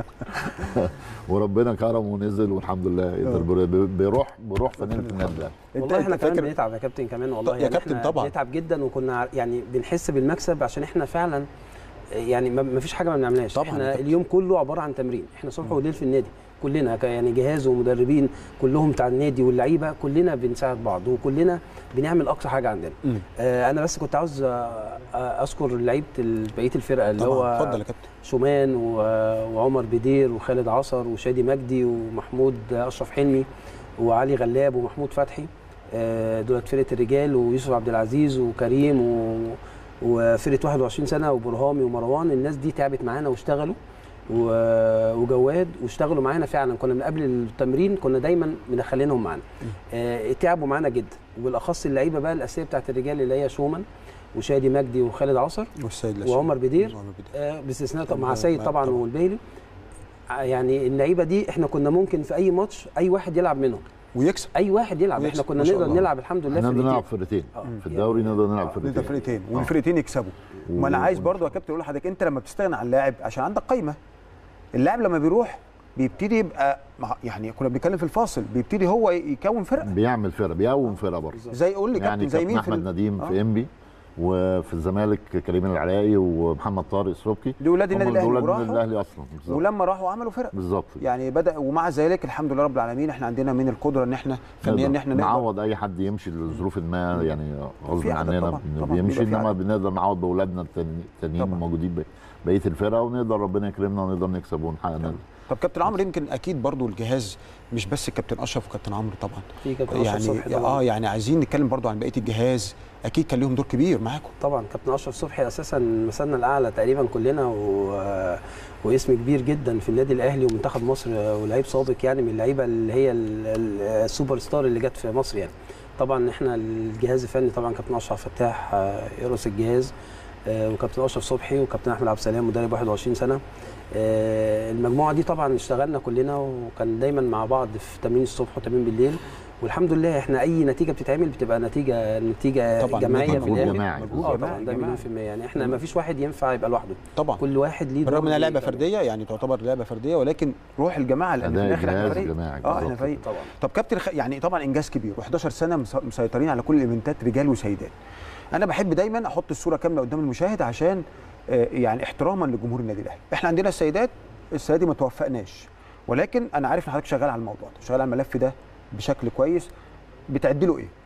وربنا كرم ونزل والحمد لله قدر بر- بيروح بيروح فنانة النادي الاهلي والله احنا كمان فاكر بنتعب يا كابتن كمان والله يا يعني كابتن احنا طبعاً. بنتعب جدا وكنا ع- يعني بنحس بالمكسب عشان احنا فعلا يعني ما- ما فيش حاجه ما بنعملهاش طبعاً يا احنا كابتن. اليوم كله عباره عن تمرين احنا صبح وليل في النادي كلنا ك- يعني جهاز ومدربين كلهم بتاع النادي واللعيبه كلنا بنساعد بعض وكلنا بنعمل اقصى حاجه عندنا مم. آه انا بس كنت عاوز آه، آه، اذكر لعيبه ال- بقيه الفرقه اللي طبعا هو اتفضل يا كابتن شومان و- وعمر بدير وخالد عصر وشادي مجدي ومحمود اشرف حلمي وعلي غلاب ومحمود فتحي آه، دولت فرقه الرجال ويوسف عبد العزيز وكريم و... وفرقه 21 سنه وبرهامي ومروان الناس دي تعبت معانا واشتغلوا و... وجواد واشتغلوا معانا فعلا كنا من قبل التمرين كنا دايما مدخلينهم معانا آه، تعبوا معانا جدا وبالاخص اللعيبه بقى الاساسيه بتاعت الرجال اللي هي شومان وشادي مجدي وخالد عصر والسيد لاشين وعمر بدير وعمر بدير. آه، باستثناء طب مع طبعاً. سيد طبعا طبعاً. والبيلي آه، يعني اللعيبه دي احنا كنا ممكن في اي ماتش اي واحد يلعب منهم ويكسب اي واحد يلعب ويكسب، احنا كنا ما شاء نقدر الله. نلعب الحمد لله احنا فرقتين. نلعب فرقتين آه. في الدوري نقدر نلعب آه. فرقتين نقدر فرقتين آه. والفرقتين يكسبوا ما انا و- عايز و- برضو يا كابتن اقول لحضرتك انت لما بتستغنى عن لاعب عشان عندك قايمه اللاعب لما بيروح بيبتدي يبقى مع- يعني كنا بنتكلم في الفاصل بيبتدي هو يكون فرقه بيعمل فرقه بيقوم فرقه برضه زي قول لي يعني كابتن زي كابتن مين في احمد ال- نديم آه. في انبي وفي الزمالك كريم العراقي ومحمد طارق سروبكي دي ولاد النادي هم الاهلي دول النادي وراحوا الاهلي اصلا بالظبط ولما راحوا عملوا فرق بالظبط يعني بدا ومع ذلك الحمد لله رب العالمين احنا عندنا من القدره ان احنا فنيا ان احنا نقدر نعوض اي حد يمشي لظروف ما يعني غصب في عدد عننا طبعاً، بن- طبعاً بيمشي بيبقى في انما عدد. بنقدر نعوض باولادنا التاني- التانيين طبعاً. الموجودين ب- بقيه الفرقه ونقدر ربنا يكرمنا ونقدر نكسب ونحقق نادي طب كابتن عمرو يمكن اكيد برضو الجهاز مش بس الكابتن اشرف وكابتن عمرو طبعا في كابتن اشرف يعني صبحي اه طبعا يعني عايزين نتكلم برضو عن بقيه الجهاز اكيد كان لهم دور كبير معاكم طبعا كابتن اشرف صبحي اساسا مثلنا الاعلى تقريبا كلنا و... واسم كبير جدا في النادي الاهلي ومنتخب مصر ولعيب سابق يعني من اللعيبه اللي هي ال- ال- السوبر ستار اللي جت في مصر يعني طبعا احنا الجهاز الفني طبعا كابتن اشرف فتاح آه، يرأس الجهاز آه، وكابتن اشرف صبحي وكابتن احمد عبد السلام مدرب 21 سنه آه، المجموعه دي طبعا اشتغلنا كلنا وكان دايما مع بعض في تمرين الصبح وتمرين بالليل والحمد لله احنا اي نتيجه بتتعمل بتبقى نتيجه نتيجه طبعا جماعيه في مجهود الاخر جماعي مجهود اه جماعي، طبعا ده جماعي. مليون في المية يعني احنا ما فيش واحد ينفع يبقى لوحده طبعا كل واحد ليه دور بالرغم انها لعبه ليه- فرديه يعني تعتبر لعبه فرديه ولكن روح الجماعه لان في اداء الاخر احنا جهاز فريق جماعي اه احنا بالظبط. فريق طبعا طب كابتن خ... يعني طبعا انجاز كبير و11 سنه مس- مسيطرين على كل الايفنتات رجال وسيدات انا بحب دايما احط الصوره كامله قدام المشاهد عشان آه، يعني احتراما لجمهور النادي الاهلي احنا عندنا السيدات السنه دي ما توفقناش ولكن انا عارف ان حضرتك شغال على الموضوع ده شغال على الملف ده بشكل كويس بتعد له ايه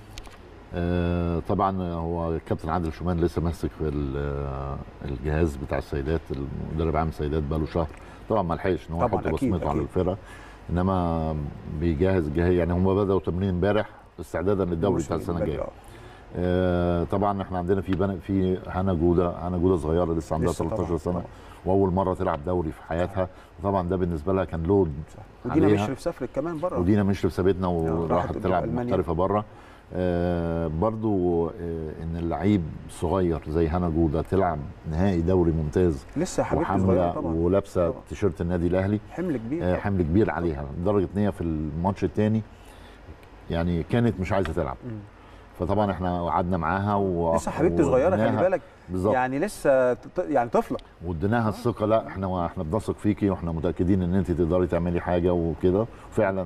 آه، طبعا هو الكابتن عادل شومان لسه ماسك في ال- آه، الجهاز بتاع السيدات المدرب عام السيدات بقاله شهر طبعا ما لحقش ان هو طبعاً، يحط أكيد، بصمته على أكيد. الفرقه انما بيجهز الجهاز يعني هم بداوا تمرين امبارح استعدادا للدوري بتاع السنه الجايه آه. آه، طبعا احنا عندنا في بنا في هنا جوده هنا جوده صغيره لسه عندها لسه طبعاً، 13 سنه طبعاً. واول مره تلعب دوري في حياتها وطبعا ده بالنسبه لها كان لود ودينا عليها. مشرف سافرت كمان بره ودينا مشرف سابتنا راحت وراحت تلعب ألمانيا. محترفه بره آه برضو آه ان اللعيب صغير زي هنا جوده تلعب نهائي دوري ممتاز لسه يا حبيبتي صغيره وحامله طبعا ولابسه طبعاً. تيشيرت النادي الاهلي حمل كبير آه طبعاً. حمل كبير عليها لدرجه ان هي في الماتش الثاني يعني كانت مش عايزه تلعب مم. فطبعا احنا قعدنا معاها و لسه حبيبتي صغيره خلي واديناها- بالك بالظبط يعني لسه ط- يعني طفله واديناها الثقه لا احنا احنا بنثق فيكي واحنا متاكدين ان انت تقدري تعملي حاجه وكده فعلا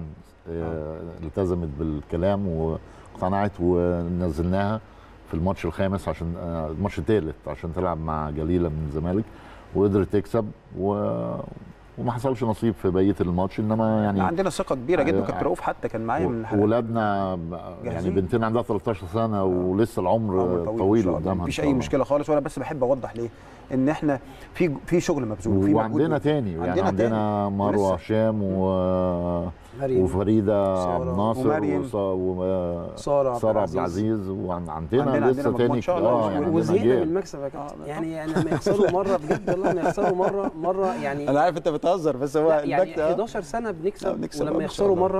اه التزمت بالكلام واقتنعت ونزلناها في الماتش الخامس عشان اه الماتش الثالث عشان تلعب مع جليله من الزمالك وقدرت تكسب و وما حصلش نصيب في بقيه الماتش انما يعني عندنا ثقه كبيره جدا آه، وكابتن رؤوف حتى كان معايا من الحلقات ولادنا يعني جاهزين. بنتنا عندها 13 سنه ولسه العمر عمر طويل, إن طويل شاء الله. قدامها إن مفيش شاء اي الله. مشكله خالص وانا بس بحب اوضح ليه ان احنا في في شغل مبذول وفي وعندنا مجهود. تاني يعني عندنا عندنا, تاني. مروه ولسه. هشام و... مريم وفريده سارة. عبد الناصر ومريم. وص... و... ساره عبد ساره عبد العزيز. العزيز وعندنا عندنا- لسه عندنا مجموعة تاني إن شاء الله. اه يعني عندنا وزهقنا من جيل. المكسب يا كابتن آه، يعني يعني لما يخسروا مره بجد والله لما يخسروا مره مره يعني انا عارف انت بتهزر بس هو لا يعني الباك ده 11 سنه آه، بنكسب بنكسب، آه، ولما إن شاء يخسروا الله. مره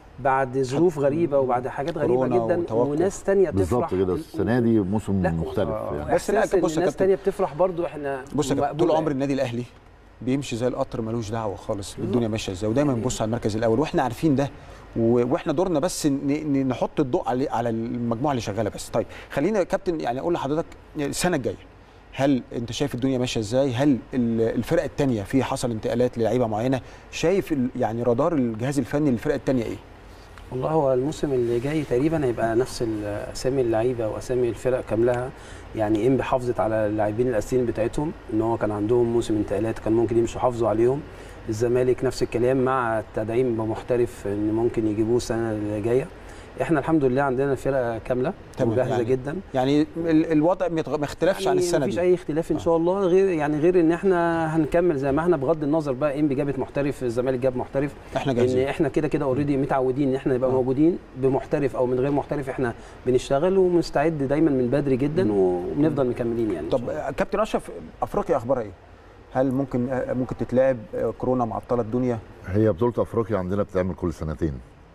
بعد ظروف غريبه وبعد حاجات غريبه كورونا جدا وتوقف. وناس تانية بالظبط تفرح كده السنه دي موسم لا، مختلف آه. يعني بس لا، بس بص يا ناس كابتن. تانية بتفرح برضو احنا بص يا كابتن طول مقبولة عمر النادي الاهلي بيمشي زي القطر ملوش دعوه خالص بالدنيا ماشيه ازاي ودايما بنبص على المركز الاول واحنا عارفين ده و- واحنا دورنا بس ن- ن- نحط الضوء على على المجموعه اللي شغاله بس طيب خلينا يا كابتن يعني اقول لحضرتك السنه الجايه هل انت شايف الدنيا ماشيه ازاي هل ال- الفرق الثانيه في حصل انتقالات للعيبه معينه شايف ال- يعني رادار الجهاز الفني للفرق الثانيه ايه والله هو الموسم اللي جاي تقريبا هيبقى نفس ال- اسامي اللعيبه واسامي الفرق كاملها يعني انبي حافظت على اللاعبين الاساسيين بتاعتهم ان هو كان عندهم موسم انتقالات كان ممكن يمشوا حافظوا عليهم الزمالك نفس الكلام مع التدعيم بمحترف ان ممكن يجيبوه السنه اللي جايه احنا الحمد لله عندنا فرقه كامله تمام، وجاهزه يعني جدا يعني ال- الوضع ما يتغ- ما يختلفش عن يعني السنه مفيش دي اي اختلاف ان شاء الله غير يعني غير ان احنا هنكمل زي ما احنا بغض النظر بقى انبي جابت محترف الزمالك جاب محترف احنا ان جاهزين احنا كده كده اوريدي متعودين ان احنا نبقى آه. موجودين بمحترف او من غير محترف احنا بنشتغل ومستعد دايما من بدري جدا وبنفضل مكملين يعني إن طب شاء الله. آه، كابتن اشرف افريقيا اخبارها ايه؟ هل ممكن آه، ممكن تتلعب آه، كورونا معطله الدنيا؟ هي بطوله افريقيا عندنا بتعمل كل سنتين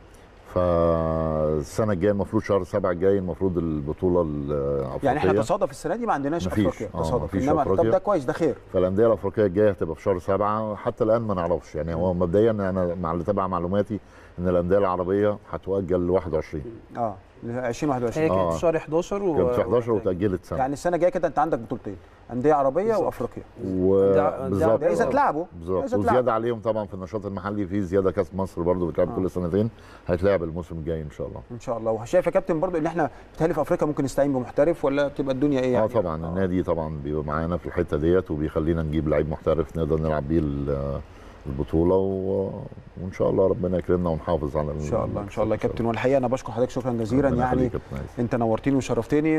فالسنه الجايه المفروض شهر سبعة الجاي المفروض البطوله الافريقيه يعني احنا تصادف السنه دي ما عندناش مفيش. افريقيا آه، تصادف مفيش انما طب أفريقيا. ده كويس ده خير فالانديه الافريقيه الجايه هتبقى في شهر سبعة حتى الان ما نعرفش يعني هو مبدئيا انا مع اللي تبع معلوماتي ان الانديه العربيه هتؤجل ل 21 اه 2021 هي كانت آه. في شهر 11 و... كانت في 11 وتاجلت سنه يعني السنه الجايه كده انت عندك بطولتين انديه عربيه وافريقيا وبالظبط ده اذا اتلعبوا بالظبط إذا اتلعبوا. وزياده عليهم طبعا في النشاط المحلي في زياده كاس مصر برضو بتلعب آه. كل سنتين هيتلعب الموسم الجاي ان شاء الله ان شاء الله وشايف يا كابتن برضو ان احنا بتهيألي في افريقيا ممكن نستعين بمحترف ولا بتبقى الدنيا ايه اه يعني طبعا النادي طبعا بيبقى معانا في الحته ديت وبيخلينا نجيب لعيب محترف نقدر نلعب بيه ال- البطوله و... وان شاء الله ربنا يكرمنا ونحافظ على ان شاء الله ان شاء الله يا كابتن والحقيقه انا بشكر حضرتك شكرا جزيلا ربنا يعني يخليك يا كابتن عايز. انت نورتني وشرفتني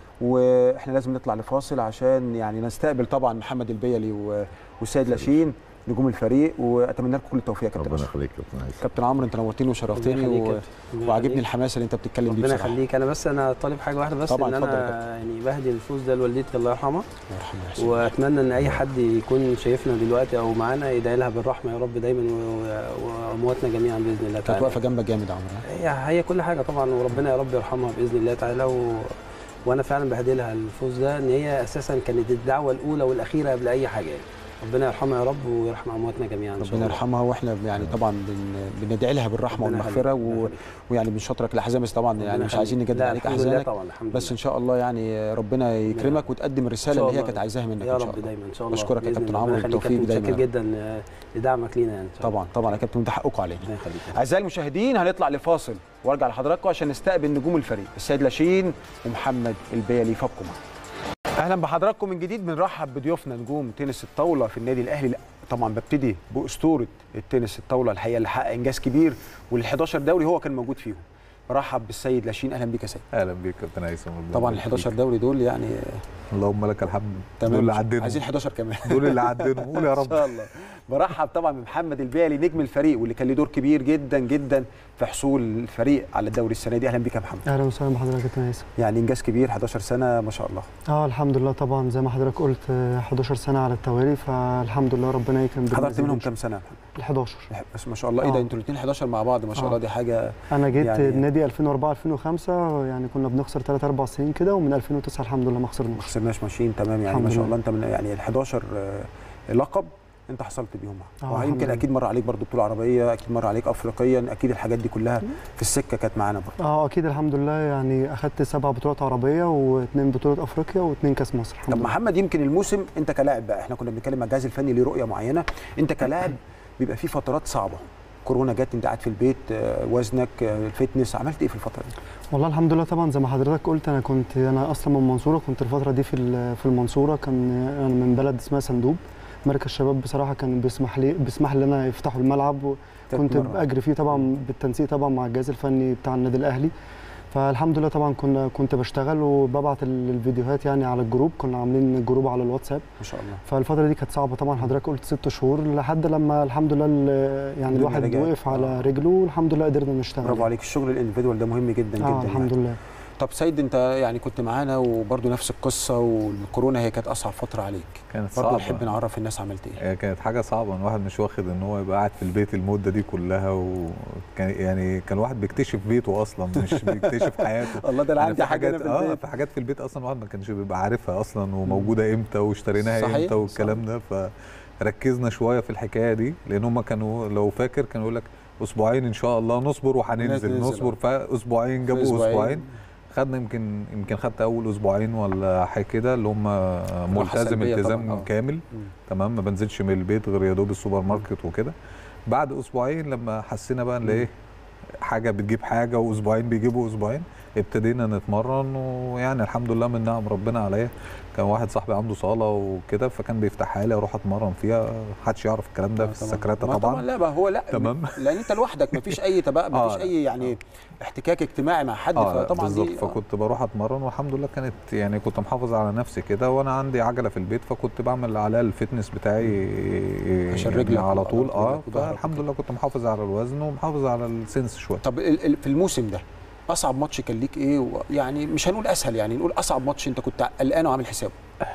واحنا لازم نطلع لفاصل عشان يعني نستقبل طبعا محمد البيلي و- والسيد لاشين نجوم الفريق واتمنى لكم كل التوفيق يا كابتن ربنا أشرف. يخليك يا كابتن عايز. كابتن عمرو انت نورتني ربنا وشرفتني يخليك و... يا كابتن. ربنا وعاجبني يخليك. الحماس اللي انت بتتكلم بيه ربنا بصراحه يخليك انا بس انا طالب حاجه واحده بس طبعاً، ان اتفضل يا انا يعني بهدي الفوز ده لوالدتي الله يرحمها الله يرحمه ويحسن. واتمنى ان اي حد يكون شايفنا دلوقتي او معانا يدعي لها بالرحمه يا رب دايما و- و- وامواتنا جميعا باذن الله كانت تعالى واقفه جنبك جامد يا عمرو هي هي كل حاجه طبعا وربنا يا رب يرحمها باذن الله تعالى و... وانا فعلا بهدلها الفوز ده ان هي اساسا كانت الدعوه الاولى والاخيره قبل اي حاجه يعني ربنا يرحمها يا رب ويرحم امواتنا جميعا ان شاء ربنا الله يرحمها واحنا يعني طبعا بن... بندعي لها بالرحمه ربنا والمغفره يخليك. و... ربنا ويعني بنشطرك الاحزان بس طبعا يخليك. يعني مش ربنا عايزين يخليك. نجدد لا، عليك الحمد لله احزانك طبعا الحمد بس لله ان شاء الله يعني ربنا يكرمك وتقدم الرساله إن شاء اللي هي الله. كانت عايزاها منك يا ان شاء رب الله دايما ان شاء الله بشكرك يا بإذن كابتن الله. عمرو، ربنا يخليك يا بالتوفيق كابتن. متشكر دايما. جدا آه، لدعمك لينا يعني إن شاء الله. طبعا طبعا يا كابتن ده حقكم علينا ربنا يخليك اعزائي المشاهدين هنطلع لفاصل وارجع لحضراتكم عشان نستقبل نجوم الفريق السيد لاشين ومحمد البيلي فابكم معانا اهلا بحضراتكم من جديد بنرحب بضيوفنا نجوم تنس الطاوله في النادي الاهلي لا طبعا ببتدي باسطوره التنس الطاوله الحقيقه اللي حقق انجاز كبير وال11 دوري هو كان موجود فيهم برحب بالسيد لاشين اهلا بيك يا سيد اهلا بيك كابتن هيثم ربنا طبعا يبارك ال11 فيك. دوري دول يعني اللهم لك الحمد تمام دول اللي مش- عدينا عايزين 11 كمان دول اللي عدينا قول يا ان رب شاء الله برحب طبعا بمحمد البيلي نجم الفريق واللي كان له دور كبير جدا جدا في حصول الفريق على الدوري السنه دي اهلا بيك يا محمد اهلا وسهلا بحضرتك يا كابتن هيثم يعني انجاز كبير 11 سنه ما شاء الله اه الحمد لله طبعا زي ما حضرتك قلت آه، 11 سنه على التوالي فالحمد لله ربنا يكرم حضرت بالمزيد منهم إن شاء كام سنه يا محمد؟ الله. ال 11 بس ما شاء الله ايه ده آه. انتوا الاثنين 11 مع بعض ما شاء آه. الله دي حاجه انا جيت يعني- يعني النادي 2004 2005 يعني كنا بنخسر 3 4 سنين كده ومن 2009 الحمد لله ما ما خسرناش خسرناش ماشيين تمام يعني الحمد ما شاء لله. الله انت من يعني ال 11 آه، لقب انت حصلت بيهم آه، ويمكن الحمد لله. اكيد مر عليك برضو بطوله عربيه اكيد مر عليك افريقيا اكيد الحاجات دي كلها في السكه كانت معانا برضو اه اكيد الحمد لله يعني اخدت سبع بطولات عربيه واثنين بطوله افريقيا واثنين كاس مصر الحمد طب لله محمد يمكن الموسم انت كلاعب بقى احنا كنا بنتكلم مع الجهاز الفني ليه رؤيه معينه انت كلاعب بيبقى في فترات صعبه كورونا جت انت قاعد في البيت آه، وزنك آه، الفتنس عملت ايه في الفتره دي؟ والله الحمد لله طبعا زي ما حضرتك قلت انا كنت انا اصلا من المنصوره كنت الفتره دي في ال- في المنصوره كان انا من بلد اسمها صندوق مركز شباب بصراحه كان بيسمح لي بيسمح لي ان انا يفتحوا الملعب كنت تتمرن. باجري فيه طبعا بالتنسيق طبعا مع الجهاز الفني بتاع النادي الاهلي فالحمد لله طبعا كنا كنت بشتغل وببعت ال- الفيديوهات يعني على الجروب كنا عاملين جروب على الواتساب ما شاء الله فالفتره دي كانت صعبه طبعا حضرتك قلت ست شهور لحد لما الحمد لله ال- يعني الدنيا الواحد رجعت. وقف آه. على رجله والحمد لله قدرنا نشتغل برافو عليك الشغل الانديفيدوال ده مهم جدا جدا اه الحمد يعني. لله طب سيد انت يعني كنت معانا وبرضو نفس القصه والكورونا هي كانت اصعب فتره عليك كانت برضو صعبه نحب نعرف الناس عملت ايه هي كانت حاجه صعبه ان الواحد مش واخد ان هو يبقى قاعد في البيت المده دي كلها وكان يعني كان الواحد بيكتشف بيته اصلا مش بيكتشف حياته الله ده انا يعني عندي في حاجه هنا حاجات في اه البيت في حاجات في البيت اصلا الواحد ما كانش بيبقى عارفها اصلا وموجوده امتى واشتريناها صحيح، امتى والكلام ده فركزنا شويه في الحكايه دي لان هم كانوا لو فاكر كانوا يقول لك اسبوعين ان شاء الله نصبر وهننزل ننزل، نصبر فاسبوعين جابوا أسبوعين. اسبوعين خدنا يمكن يمكن خدت اول اسبوعين ولا حاجه كده اللي هم ملتزم سلبية التزام طبعاً، آه. كامل مم. تمام ما بنزلش من البيت غير يا دوب السوبر ماركت وكده بعد اسبوعين لما حسينا بقى ان ايه حاجه بتجيب حاجه واسبوعين بيجيبوا اسبوعين ابتدينا نتمرن ويعني الحمد لله من نعم ربنا عليا كان واحد صاحبي عنده صاله وكده فكان بيفتحها لي اروح اتمرن فيها محدش يعرف الكلام ده آه في طبعاً. السكرته ما طبعا لا بقى هو لا تمام. لان انت لوحدك مفيش اي تبقى مفيش آه، اي يعني احتكاك اجتماعي مع حد اه فطبعا بالظبط دي آه. فكنت بروح اتمرن والحمد لله كانت يعني كنت محافظ على نفسي كده وانا عندي عجله في البيت فكنت بعمل عليها الفتنس بتاعي عشان يعني رجلك على طول وعضلاتك اه وظهرك فالحمد لله كنت محافظ على الوزن ومحافظ على السنس شويه طب ال- ال- في الموسم ده اصعب ماتش كان ليك ايه و- يعني مش هنقول اسهل يعني نقول اصعب ماتش انت كنت قلقان وعامل حسابه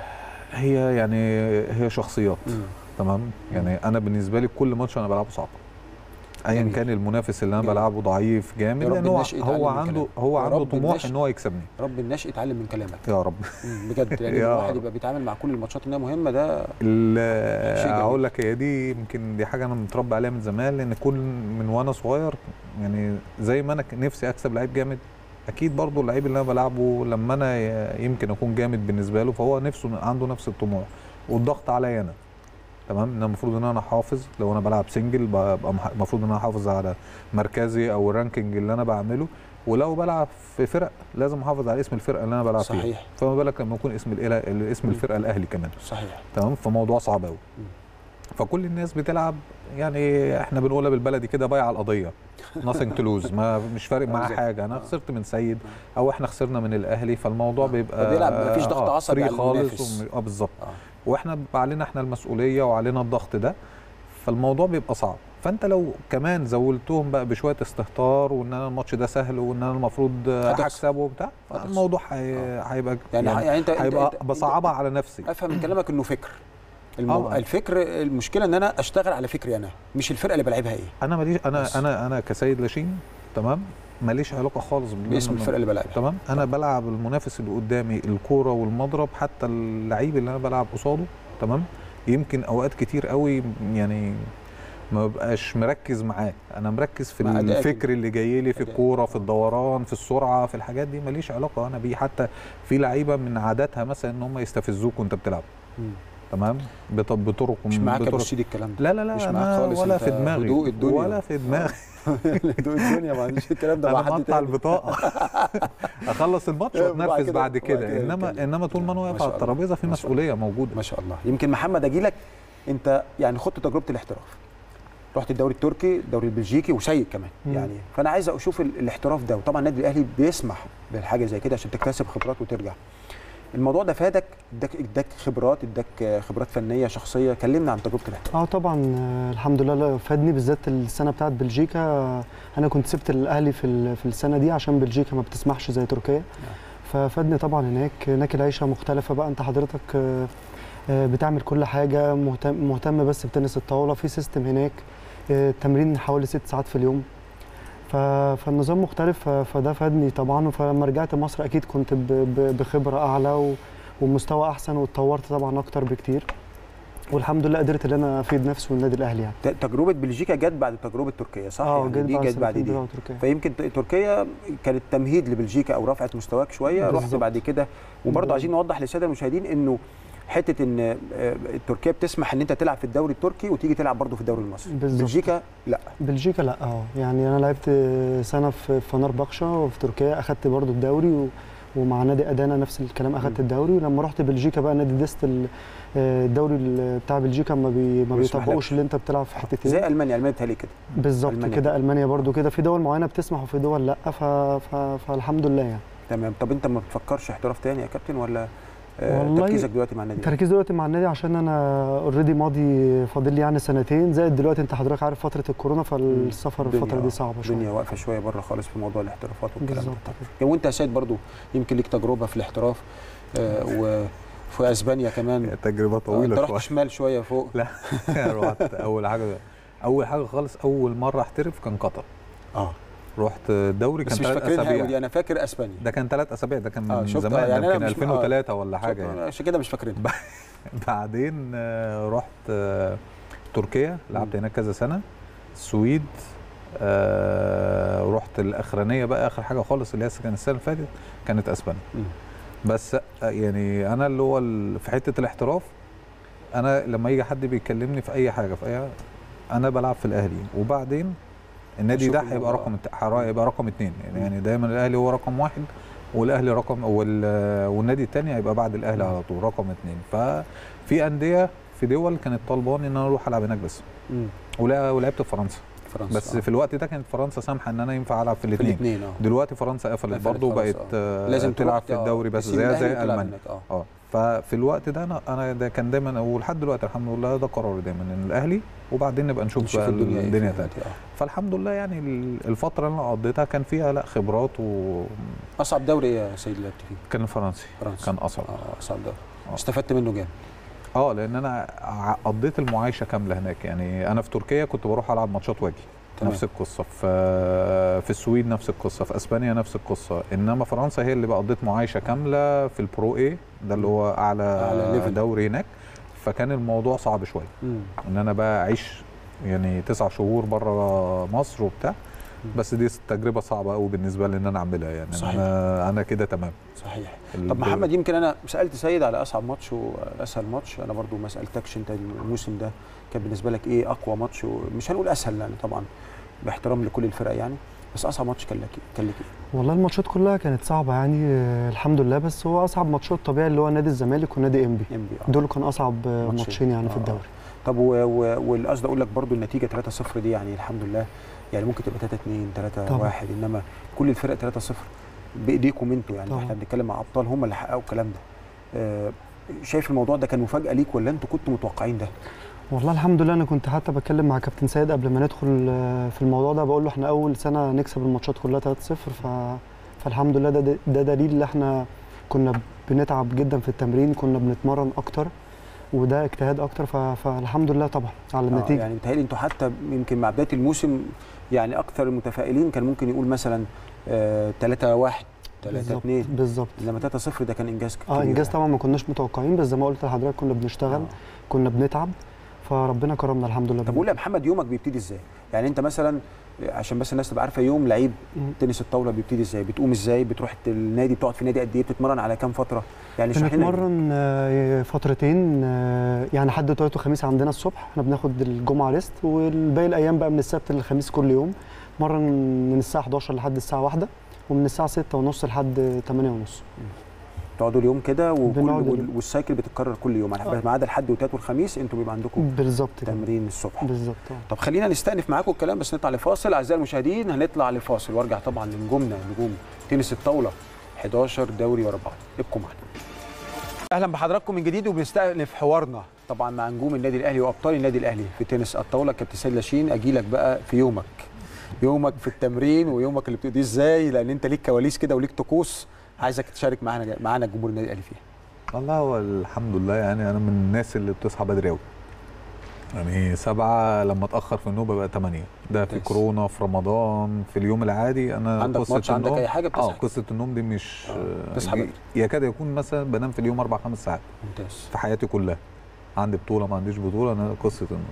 هي يعني هي شخصيات تمام يعني انا بالنسبه لي كل ماتش انا بلعبه صعب ايا جميل. كان المنافس اللي انا جميل. بلعبه ضعيف جامد يا رب لان هو الناشئ يتعلم هو من عنده كلامك. هو يا عنده رب طموح الناشئ- ان هو يكسبني رب الناس يتعلم من كلامك يا رب مم، بجد لان يا الواحد رب. يبقى بيتعامل مع كل الماتشات انها مهمه ده ال- شيء جميل. اقول لك هي دي يمكن دي حاجه انا متربي عليها من زمان لان كل من وانا صغير يعني زي ما انا ك- نفسي اكسب لعيب جامد اكيد برضو اللعيب اللي انا بلعبه لما انا ي- يمكن اكون جامد بالنسبه له فهو نفسه عنده نفس الطموح والضغط عليا انا تمام ان المفروض ان انا حافظ لو انا بلعب سنجل ببقى مح- المفروض ان انا احافظ على مركزي او الرانكينج اللي انا بعمله ولو بلعب في فرق لازم احافظ على اسم الفرقه اللي انا بلعب فيها صحيح فما بالك لما يكون اسم الإله اسم مم. الفرقه الاهلي كمان صحيح تمام فموضوع صعب قوي مم. فكل الناس بتلعب يعني احنا بنقولها بالبلدي كده بايع القضيه nothing to lose ما مش فارق معاه بالظبط. حاجه انا خسرت من سيد او احنا خسرنا من الاهلي فالموضوع بيبقى فبيلعب مفيش ضغط آه عصبي free على خالص المنافس. وم- اه بالظبط اه واحنا بيبقى علينا احنا المسؤوليه وعلينا الضغط ده فالموضوع بيبقى صعب فانت لو كمان زولتهم بقى بشويه استهتار وان انا الماتش ده سهل وان انا المفروض هتخسر. هكسبه وبتاع هتخسر. الموضوع هي- هيبقى يعني, يعني, يعني انت انت- هيبقى انت- بصعبها على نفسي افهم من كلامك انه فكر المو... آه. الفكر المشكله ان انا اشتغل على فكري انا مش الفرقه اللي بلعبها ايه انا ماليش انا بس. انا انا كسيد لاشين تمام ماليش علاقه خالص بال- باسم الفرقه اللي بلعبها تمام انا بلعب المنافس اللي قدامي الكوره والمضرب حتى اللعيب اللي انا بلعب قصاده تمام يمكن اوقات كتير قوي يعني ما ببقاش مركز معاه انا مركز في مع أدائك. الفكر اللي جاي لي في أدائك. الكوره في الدوران في السرعه في الحاجات دي ماليش علاقه انا بيه حتى في لعيبه من عاداتها مثلا ان هم يستفزوك وانت بتلعب مم. تمام بط- بطرق مش معاك يا ابو بطرق سيدي الكلام ده لا لا لا مش أنا معاك خالص ولا أنت في دماغي هدوء الدنيا. ولا في دماغي هدوء الدنيا ما عنديش الكلام ده انا مع حد مقطع تاني البطاقه اخلص الماتش إيه، وبعد واتنرفز كده- بعد وبعد كده كده انما نتكلم. انما طول ما انا ما واقف شاء على الله. الترابيزه في ما شاء مسؤوليه موجوده ما شاء الله يمكن محمد اجي لك انت يعني خدت تجربه الاحتراف رحت الدوري التركي الدوري البلجيكي وسيد كمان مم. يعني فانا عايز اشوف ال- الاحتراف ده وطبعا النادي الاهلي بيسمح بالحاجه زي كده عشان تكتسب خبرات وترجع الموضوع ده فادك اداك اداك خبرات اداك خبرات فنيه شخصيه كلمنا عن تجربه الاحتراف اه طبعا آه، الحمد لله لا، فادني بالذات السنه بتاعت بلجيكا آه، انا كنت سبت الاهلي في ال- في السنه دي عشان بلجيكا ما بتسمحش زي تركيا ففادني طبعا هناك هناك العيشه مختلفه بقى انت حضرتك آه، آه، بتعمل كل حاجه مهتم مهتم بس بتنس الطاوله في سيستم هناك آه، التمرين حوالي ست ساعات في اليوم ف- فالنظام مختلف ف- فده فادني طبعا فلما رجعت مصر اكيد كنت ب- ب- بخبره اعلى و- ومستوى احسن واتطورت طبعا اكتر بكتير والحمد لله قدرت ان انا افيد نفسي والنادي الاهلي يعني ت- تجربه بلجيكا جت بعد تجربه تركيا صح اه يعني جيت دي بعد جت بعد سنتين دي بتوع تركيا فيمكن ت- تركيا كانت تمهيد لبلجيكا او رفعت مستواك شويه رحت بالظبط. بعد كده وبرضه بالظبط. عايزين نوضح للساده المشاهدين انه حته ان آه، تركيا بتسمح ان انت تلعب في الدوري التركي وتيجي تلعب برضه في الدوري المصري بالظبط. بلجيكا لا بلجيكا لا اه يعني انا لعبت سنه في فنار بخشة وفي تركيا اخدت برضو الدوري و... ومع نادي ادانا نفس الكلام اخدت الدوري ولما رحت بلجيكا بقى نادي ديست ال- آه، الدوري ال- بتاع بلجيكا ما, بي... ما بيسمح بيطبقوش لكش. اللي انت بتلعب في حتتين زي المانيا المانيا بتهيألي كده بالظبط ألمانيا كده كده. المانيا برضو كده في دول معينه بتسمح وفي دول لا ف... ف... فالحمد لله يعني تمام طب انت ما بتفكرش احتراف تاني يا كابتن ولا آه، والله تركيزك دلوقتي مع النادي تركيز دلوقتي مع النادي عشان انا اوريدي ماضي فاضل لي يعني سنتين زائد دلوقتي انت حضرتك عارف فتره الكورونا فالسفر الدنيا، الفتره آه، دي صعبه شويه الدنيا واقفه شويه بره خالص في موضوع الاحترافات والكلام ده بالظبط طب وانت يا سيد برضو يمكن ليك تجربه في الاحتراف آه، وفي اسبانيا كمان تجربه آه، انت طويله رحت شويه شمال شويه فوق لا رحت اول حاجه اول حاجه خالص اول مره احترف كان قطر اه رحت الدوري بس كان مش ثلاث فاكرينها قوي اسابيع دي انا فاكر اسبانيا ده كان ثلاث اسابيع ده كان آه، من شفت، زمان آه، يعني ده أنا يمكن مش- آه. 2003 ولا حاجه شوف، يعني عشان كده مش فاكرينها بعدين آه، رحت آه، تركيا لعبت مم. هناك كذا سنه السويد آه، رحت الاخرانيه بقى اخر حاجه خالص اللي هي كانت السنه اللي فاتت كانت اسبانيا مم. بس آه، يعني انا اللي هو ال- في حته الاحتراف انا لما يجي حد بيكلمني في اي حاجه في اي انا بلعب في الاهلي وبعدين النادي أشوف ده هيبقى الموضوع. رقم الت- هيبقى رقم اثنين يعني, يعني دايما الاهلي هو رقم واحد والاهلي رقم وال- والنادي الثاني هيبقى بعد الاهلي على طول رقم اثنين ففي انديه في دول كانت طالباني ان انا اروح العب هناك بس مم. ولا- ولعبت في فرنسا فرنسا بس آه. في الوقت ده كانت فرنسا سامحه ان انا ينفع العب في في الاثنين الاثنين اه دلوقتي فرنسا قفلت قفلت برضه خلاص، بقت آه. آه، لازم تلعب تروح في آه، الدوري بس تسيب زي الأهلي زي وتلعب المانيا هناك، اه اه ففي الوقت ده انا انا ده كان دايما ولحد دلوقتي الحمد لله ده قراري دايما ان الاهلي وبعدين نبقى نشوف, نشوف بقى الدنيا إيه الدنيا في تاني الوقت، آه. فالحمد لله يعني ال- الفتره اللي انا قضيتها كان فيها لا خبرات وكان اصعب دوري إيه يا سيد لعبت فيه الفرنسي فرنسا كان اصعب اه اصعب دوري آه. استفدت منه جامد اه لان انا ع- قضيت المعايشه كامله هناك يعني انا في تركيا كنت بروح العب ماتشات واجي تمام. نفس القصه في في السويد نفس القصه في اسبانيا نفس القصه انما فرنسا هي اللي بقى قضيت معايشه كامله في البرو اي ده اللي هو اعلى, أعلى ليفل. دوري هناك فكان الموضوع صعب شويه مم. ان انا بقى اعيش يعني تسع شهور بره مصر وبتاع بس دي تجربه صعبه قوي بالنسبه لي ان انا اعملها يعني صحيح. انا انا كده تمام صحيح ال- طب محمد يمكن انا سالت سيد على اصعب ماتش واسهل ماتش انا برضو ما سالتكش انت الموسم ده كان بالنسبه لك ايه اقوى ماتش مش هنقول اسهل يعني طبعا باحترام لكل الفرق يعني بس اصعب ماتش كان لك إيه؟ كان لك ايه والله الماتشات كلها كانت صعبه يعني آه، الحمد لله بس هو اصعب ماتشات طبيعي اللي هو نادي الزمالك ونادي انبي ام بي دول كان اصعب آه، ماتشين. ماتشين يعني في آه. الدوري طب و- و- والقصد اقول لك برضو النتيجه 3-0 دي يعني الحمد لله يعني ممكن تبقى 3-2 3-1 طبعا. انما كل الفرق 3-0 بايديكم انتوا يعني طبعا. احنا بنتكلم مع ابطال هم اللي حققوا الكلام ده آه، شايف الموضوع ده كان مفاجاه ليك ولا انتوا كنتوا متوقعين ده؟ والله الحمد لله انا كنت حتى بتكلم مع كابتن سيد قبل ما ندخل آه، في الموضوع ده بقول له احنا اول سنه نكسب الماتشات كلها 3-0 ف... فالحمد لله ده ده دليل ان احنا كنا بنتعب جدا في التمرين كنا بنتمرن اكتر وده اجتهاد اكتر ف... فالحمد لله طبعا على آه، النتيجه يعني متهيألي انتوا حتى يمكن مع بدايه الموسم يعني اكثر المتفائلين كان ممكن يقول مثلا 3 1 3 بالظبط 2 بالظبط انما 3 0 ده كان انجاز كبير اه انجاز يعني. طبعا ما كناش متوقعين بس زي ما قلت لحضرتك كنا بنشتغل آه. كنا بنتعب فربنا كرمنا الحمد لله طب قول لي يا محمد يومك بيبتدي ازاي؟ يعني انت مثلا عشان بس الناس تبقى عارفه يوم لعيب مم. تنس الطاوله بيبتدي ازاي؟ بتقوم ازاي؟ بتروح النادي بتقعد في النادي قد ايه؟ بتتمرن على كام فتره؟ يعني اشرح لنا بنتمرن آه، فترتين آه، يعني حد وتلات وخميس عندنا الصبح احنا بناخد الجمعه ريست والباقي الايام بقى من السبت للخميس كل يوم مرن من الساعه 11 لحد الساعه 1 ومن الساعه 6 ونص لحد 8 ونص تقعدوا اليوم كده وكل بنقعد وال- اليوم. والسايكل بتتكرر كل يوم يعني آه. ما عدا الحد والتلات والخميس انتوا بيبقى عندكم بالظبط كده تمرين الصبح بالظبط آه. طب خلينا نستأنف معاكم الكلام بس نطلع لفاصل اعزائي المشاهدين هنطلع لفاصل وارجع طبعا لنجومنا نجوم تنس الطاوله 11 دوري ورا بعض ابقوا معنا اهلا بحضراتكم من جديد وبنستأنف حوارنا طبعا مع نجوم النادي الاهلي وابطال النادي الاهلي في تنس الطاوله كابتن سيد لاشين اجي لك بقى في يومك يومك في التمرين ويومك اللي بتقضيه ازاي لان انت ليك كواليس كده وليك طقوس عايزك تشارك معانا معانا جمهور النادي الاهلي فيها والله هو الحمد لله يعني انا من الناس اللي بتصحى بدري قوي يعني سبعة لما اتأخر في النوم بقى تمانية ده في ممتاز. كورونا في رمضان في اليوم العادي أنا عندك قصة ماتش عندك النوم- اي حاجه اه بتصحى قصة النوم دي مش آه، آه، تصحى دي- بدري. يكاد يكون مثلا بنام في اليوم أربع خمس ساعات ممتاز في حياتي كلها عندي بطولة ما عنديش بطولة أنا قصة النوم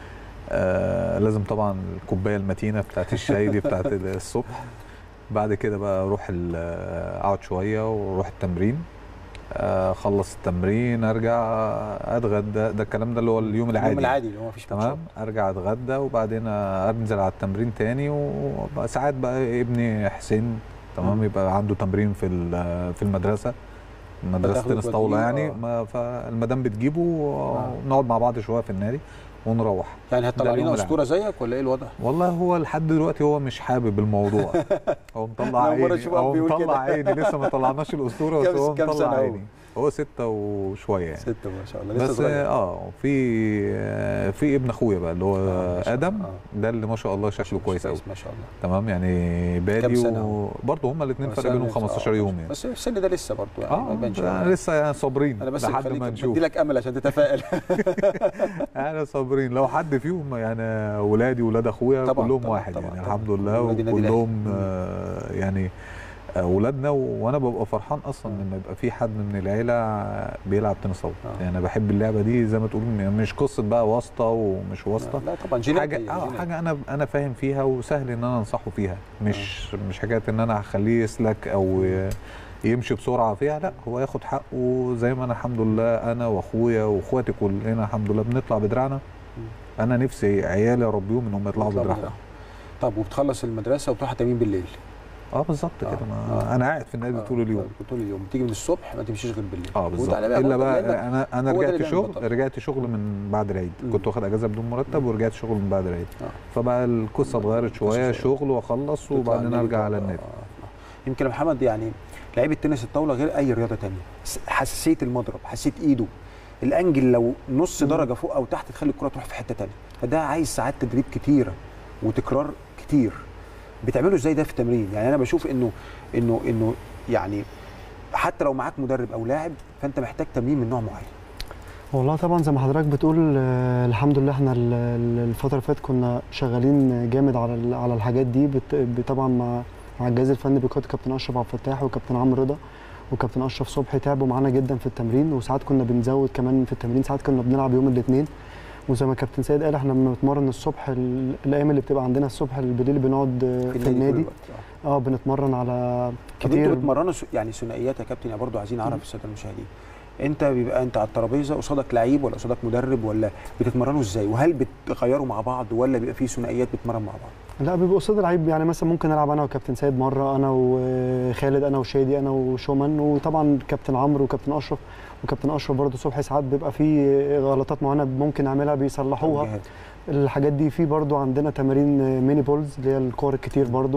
آه لازم طبعا الكوباية المتينة بتاعت الشاي دي بتاعت الصبح بعد كده بقى اروح ال- اقعد شويه واروح التمرين آه، اخلص التمرين ارجع اتغدى ده الكلام ده اللي هو اليوم العادي اليوم العادي اللي هو مفيش تمام ارجع اتغدى وبعدين انزل على التمرين تاني وساعات بقى ابني حسين تمام يبقى عنده تمرين في ال- في المدرسه مدرسه بتاخده تنس طاوله وتوديه، يعني آه. ما فالمدام بتجيبه ونقعد مع بعض شويه في النادي ونروح يعني هتطلع ده اليوم لنا العادي. اسطوره زيك ولا ايه الوضع؟ والله هو لحد دلوقتي هو مش حابب الموضوع هو مطلع أنا أول مرة عيني أشوف أب هو بيقول كده. مطلع عيني لسه ما طلعناش الاسطوره بس كام- هو كام مطلع سنة هو؟ عيني هو ستة وشويه يعني ستة ما شاء الله لسه بس صغير اه في في ابن اخويا بقى اللي هو آه، ما شاء ادم الله. آه. ده اللي ما شاء الله شكله كويس قوي ما شاء الله تمام يعني بادي سنة هو؟ وبرضه هما الاثنين آه، فرق سنة بينهم لسه، 15 آه، يوم يعني بس السن ده لسه برضه يعني ما اه يبانش ده لسه يعني صابرين انا بس لحد بخليك- ما نشوف بدي لك امل عشان تتفائل احنا صابرين لو حد فيهم يعني ولادي ولاد اخويا طبعاً، كلهم طبعاً، واحد طبعاً، يعني طبعاً. الحمد لله ولاد النادي الأهلي. وكلهم مم. آه يعني آه، ولادنا وانا ببقى فرحان اصلا لما يبقى في حد من العيله بيلعب تنس طاوله آه. يعني انا بحب اللعبه دي زي ما تقول مش قصه بقى واسطه ومش واسطه لا طبعا جينات حاجه هي، اه جينات. حاجه انا انا فاهم فيها وسهل ان انا انصحه فيها مش مش حكايه ان انا هخليه يسلك او ي- يمشي بسرعه فيها لا هو ياخد حقه زي ما انا الحمد لله انا واخويا واخواتي كلنا الحمد لله بنطلع بدراعنا انا نفسي عيالي اربيهم ان هم يطلعوا يطلعوا بدراعهم بدراعهم. طب وبتخلص المدرسه وتروح التمرين بالليل اه بالظبط آه، كده ما آه. انا قاعد في النادي طول اليوم طول اليوم تيجي من الصبح ما تمشيش غير بالليل اه بالظبط وتعالى بقى الا هو بقى ده لأنك- انا انا هو ده رجعت اللي بيعمل شغل بطل. رجعت شغل من بعد العيد مم. كنت واخد اجازه بدون مرتب ورجعت شغل من بعد العيد آه. فبقى القصه اتغيرت شويه شوية. شغل واخلص تطلع وبعدين النادي ارجع طبعاً. على النادي آه، آه. يمكن يا محمد يعني لعيب التنس الطاوله غير اي رياضه تانية س- حساسيه المضرب حساسيه ايده الانجل لو نص درجه فوق او تحت تخلي الكره تروح في حته تانية فده عايز ساعات تدريب كتيره وتكرار كتير بتعملوا ازاي ده في التمرين يعني انا بشوف انه انه انه يعني حتى لو معاك مدرب او لاعب فانت محتاج تمرين من نوع معين والله طبعا زي ما حضرتك بتقول آه، الحمد لله احنا ال- ال- الفتره اللي فاتت كنا شغالين جامد على ال- على الحاجات دي بت- ب- طبعا مع مع الجهاز الفني بقياده كابتن اشرف عبد الفتاح وكابتن عمرو رضا وكابتن اشرف صبحي تعبوا معانا جدا في التمرين وساعات كنا بنزود كمان في التمرين ساعات كنا بنلعب يوم الاثنين وزي ما كابتن سيد قال احنا بنتمرن الصبح ال- الايام اللي بتبقى عندنا الصبح بالليل بنقعد آه، في, طول النادي الوقت. آه. اه بنتمرن على طب انتوا كتير بتمرنوا س- يعني ثنائيات يا كابتن يا برضه عايزين نعرف الساده المشاهدين انت بيبقى انت على الترابيزه قصادك لعيب ولا قصادك مدرب ولا بتتمرنوا ازاي وهل بتغيروا مع بعض ولا بيبقى في ثنائيات بتتمرن مع بعض لا بيبقى قصاد العيب يعني مثلا ممكن العب انا وكابتن سيد مره انا وخالد انا وشادي انا وشومان وطبعا كابتن عمرو وكابتن اشرف وكابتن اشرف برضه صبحي ساعات بيبقى في غلطات معينه ممكن نعملها بيصلحوها توجيهات. الحاجات دي في برضه عندنا تمارين ميني بولز اللي هي الكور الكتير برضه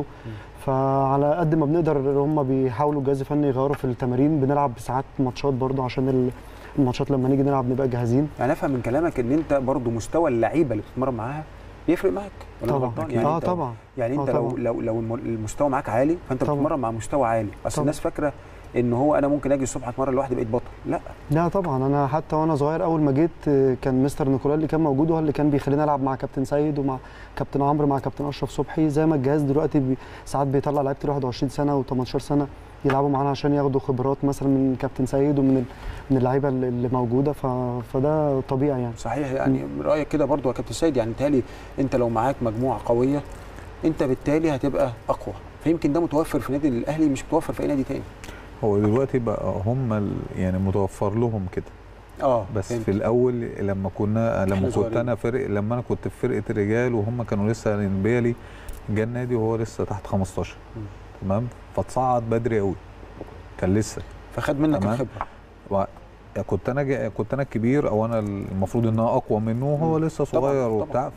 فعلى قد ما بنقدر هم بيحاولوا الجهاز الفني يغيروا في التمارين بنلعب ساعات ماتشات برضه عشان ال- الماتشات لما نيجي نلعب نبقى جاهزين يعني افهم من كلامك ان انت برضه مستوى اللعيبه اللي بتتمرن معاها بيفرق معاك ولا أنا طبعا غلطان؟ أكيد. يعني اه انت طبعا يعني انت آه لو طبعا. لو لو الم- المستوى معاك عالي فانت طبعا. بتتمرن مع مستوى عالي اصل طبعا. الناس فاكره ان هو انا ممكن اجي الصبح اتمرن لوحدي بقيت بطل لا لا طبعا انا حتى وانا صغير اول ما جيت آه، كان مستر نيكولا اللي كان موجود هو اللي كان بيخليني العب مع كابتن سيد ومع كابتن عمرو مع كابتن اشرف صبحي زي ما الجهاز دلوقتي بي ساعات بيطلع لعيبه ال 21 سنه و18 سنه يلعبوا معانا عشان ياخدوا خبرات مثلا من كابتن سيد ومن ال- من اللعيبه اللي اللي موجوده ف... فده طبيعي يعني صحيح يعني من رايك كده برضو يا كابتن سيد يعني بالتالي انت لو معاك مجموعه قويه انت بالتالي هتبقى اقوى فيمكن ده متوفر في النادي الاهلي مش متوفر في اي نادي تاني هو دلوقتي بقى هم ال- يعني متوفر لهم كده اه بس فهمت. في الاول لما كنا لما كنت صغيرين. انا فرق لما انا كنت في فرقه الرجال وهم كانوا لسه نبيلي جه النادي وهو لسه تحت 15 مم. تمام فاتصعد بدري قوي كان لسه فخد منك تمام. الخبره و... كنت انا جا... كنت انا الكبير او انا المفروض ان انا اقوى منه وهو مم. لسه طبعاً، صغير طبعاً. وبتاع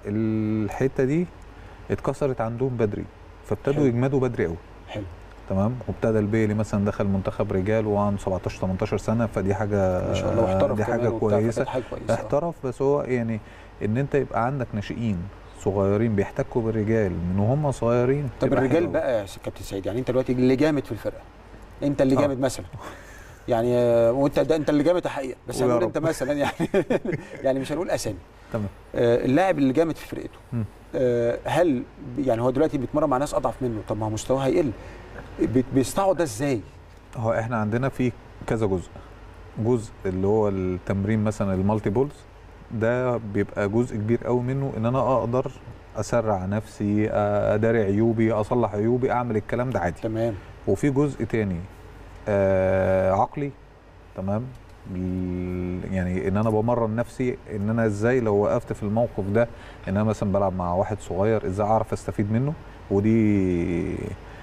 فالحته دي اتكسرت عندهم بدري فابتدوا حلو. يجمدوا بدري قوي حلو تمام وابتدى البيلي مثلا دخل منتخب رجال وعنده 17 18 سنه فدي حاجه ما شاء الله واحترف دي كمان حاجه وبتاع، فكانت كويسه حاجه كويسه آه. احترف بس هو يعني ان انت يبقى عندك ناشئين صغيرين بيحتكوا بالرجال من وهم صغيرين طب تبقى الرجال حلوة. بقى يا كابتن سيد يعني انت دلوقتي اللي جامد في الفرقه انت اللي آه. جامد مثلا يعني آه، وانت ده انت اللي جامد الحقيقه بس ويا هنقول رب. انت مثلا يعني يعني مش هنقول اسامي تمام آه، اللاعب اللي جامد في فرقته مم. آه، هل يعني هو دلوقتي بيتمرن مع ناس اضعف منه طب ما هو مستواه هيقل بي- بيستعوض ده ازاي؟ هو احنا عندنا في كذا جزء جزء اللي هو التمرين مثلا المالتي بولز ده بيبقى جزء كبير قوي منه ان انا اقدر اسرع نفسي اداري عيوبي اصلح عيوبي اعمل الكلام ده عادي تمام وفي جزء تاني آه عقلي تمام ال- يعني ان انا بمرن نفسي ان انا ازاي لو وقفت في الموقف ده ان انا مثلا بلعب مع واحد صغير ازاي اعرف استفيد منه ودي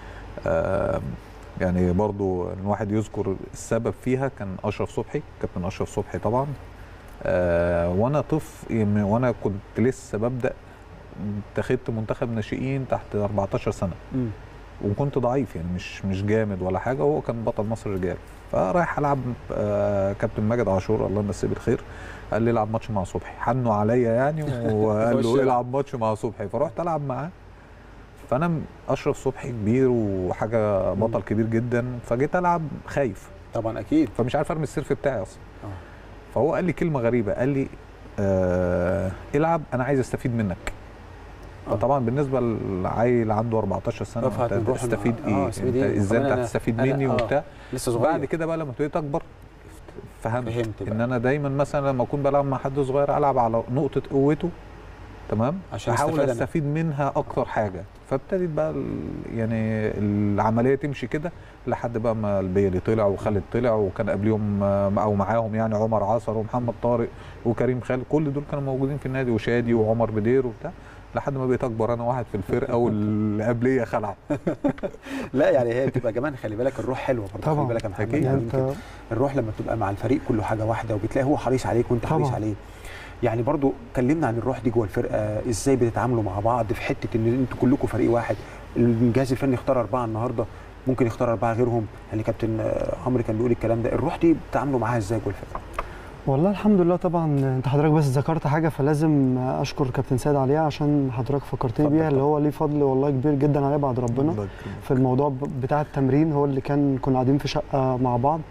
آه يعني برضو ان الواحد يذكر السبب فيها كان اشرف صبحي كابتن اشرف صبحي طبعا آه وانا طفل يعني وانا كنت لسه ببدا اتخذت منتخب ناشئين تحت 14 سنه مم. وكنت ضعيف يعني مش مش جامد ولا حاجه وهو كان بطل مصر رجال فرايح العب آه كابتن ماجد عاشور الله يمسيه بالخير قال لي العب ماتش مع صبحي حنوا عليا يعني وقال خش له العب. العب ماتش مع صبحي فرحت العب معاه فانا م- اشرف صبحي كبير وحاجه بطل كبير جدا فجيت العب خايف طبعا اكيد فمش عارف ارمي السيرف بتاعي اصلا آه. فهو قال لي كلمه غريبه قال لي آه العب انا عايز استفيد منك آه. فطبعا بالنسبه للعيل عنده 14 سنه رفعت انت من روح تستفيد الم- آه، ايه؟ استفيد انت إيه؟ ازاي وكمان انت أنا- هتستفيد أنا- مني آه. وبتاع لسه صغير بعد كده بقى لما ابتديت اكبر فهمت, فهمت بقى. ان انا دايما مثلا لما اكون بلعب مع حد صغير العب على نقطه قوته تمام عشان احاول استفاد أنا. استفيد منها اكتر حاجه فابتدت بقى ال- يعني العمليه تمشي كده لحد بقى ما البيلي طلع وخالد طلع وكان قبليهم آه، او معاهم يعني عمر عصر ومحمد طارق وكريم خالد كل دول كانوا موجودين في النادي وشادي وعمر بدير وبتاع لحد ما بقيت اكبر انا واحد في الفرقه واللي قبليه خلع لا يعني هي بتبقى كمان خلي بالك الروح حلوه برضه خلي طبعاً. بالك يا محمد أكيد. يعني يعني يمكن انت الروح لما بتبقى مع الفريق كله حاجه واحده وبتلاقي هو حريص عليك وانت حريص طبعاً. عليه يعني برضو كلمنا عن الروح دي جوه الفرقه ازاي بتتعاملوا مع بعض في حته ان انتوا كلكم فريق واحد الجهاز الفني اختار اربعه النهارده ممكن يختار اربعه غيرهم يعني كابتن آه، عمرو كان بيقول الكلام ده الروح دي بتتعاملوا معاها ازاي جوه الفرقه والله الحمد لله طبعا انت حضرتك بس ذكرت حاجه فلازم اشكر كابتن سيد عليها عشان حضرتك فكرتني اتفضل بيها اللي طبعا. هو ليه فضل والله كبير جدا عليه بعد ربنا الله يكرمك. في الموضوع ب- بتاع التمرين هو اللي كان كنا قاعدين في شقه مع بعض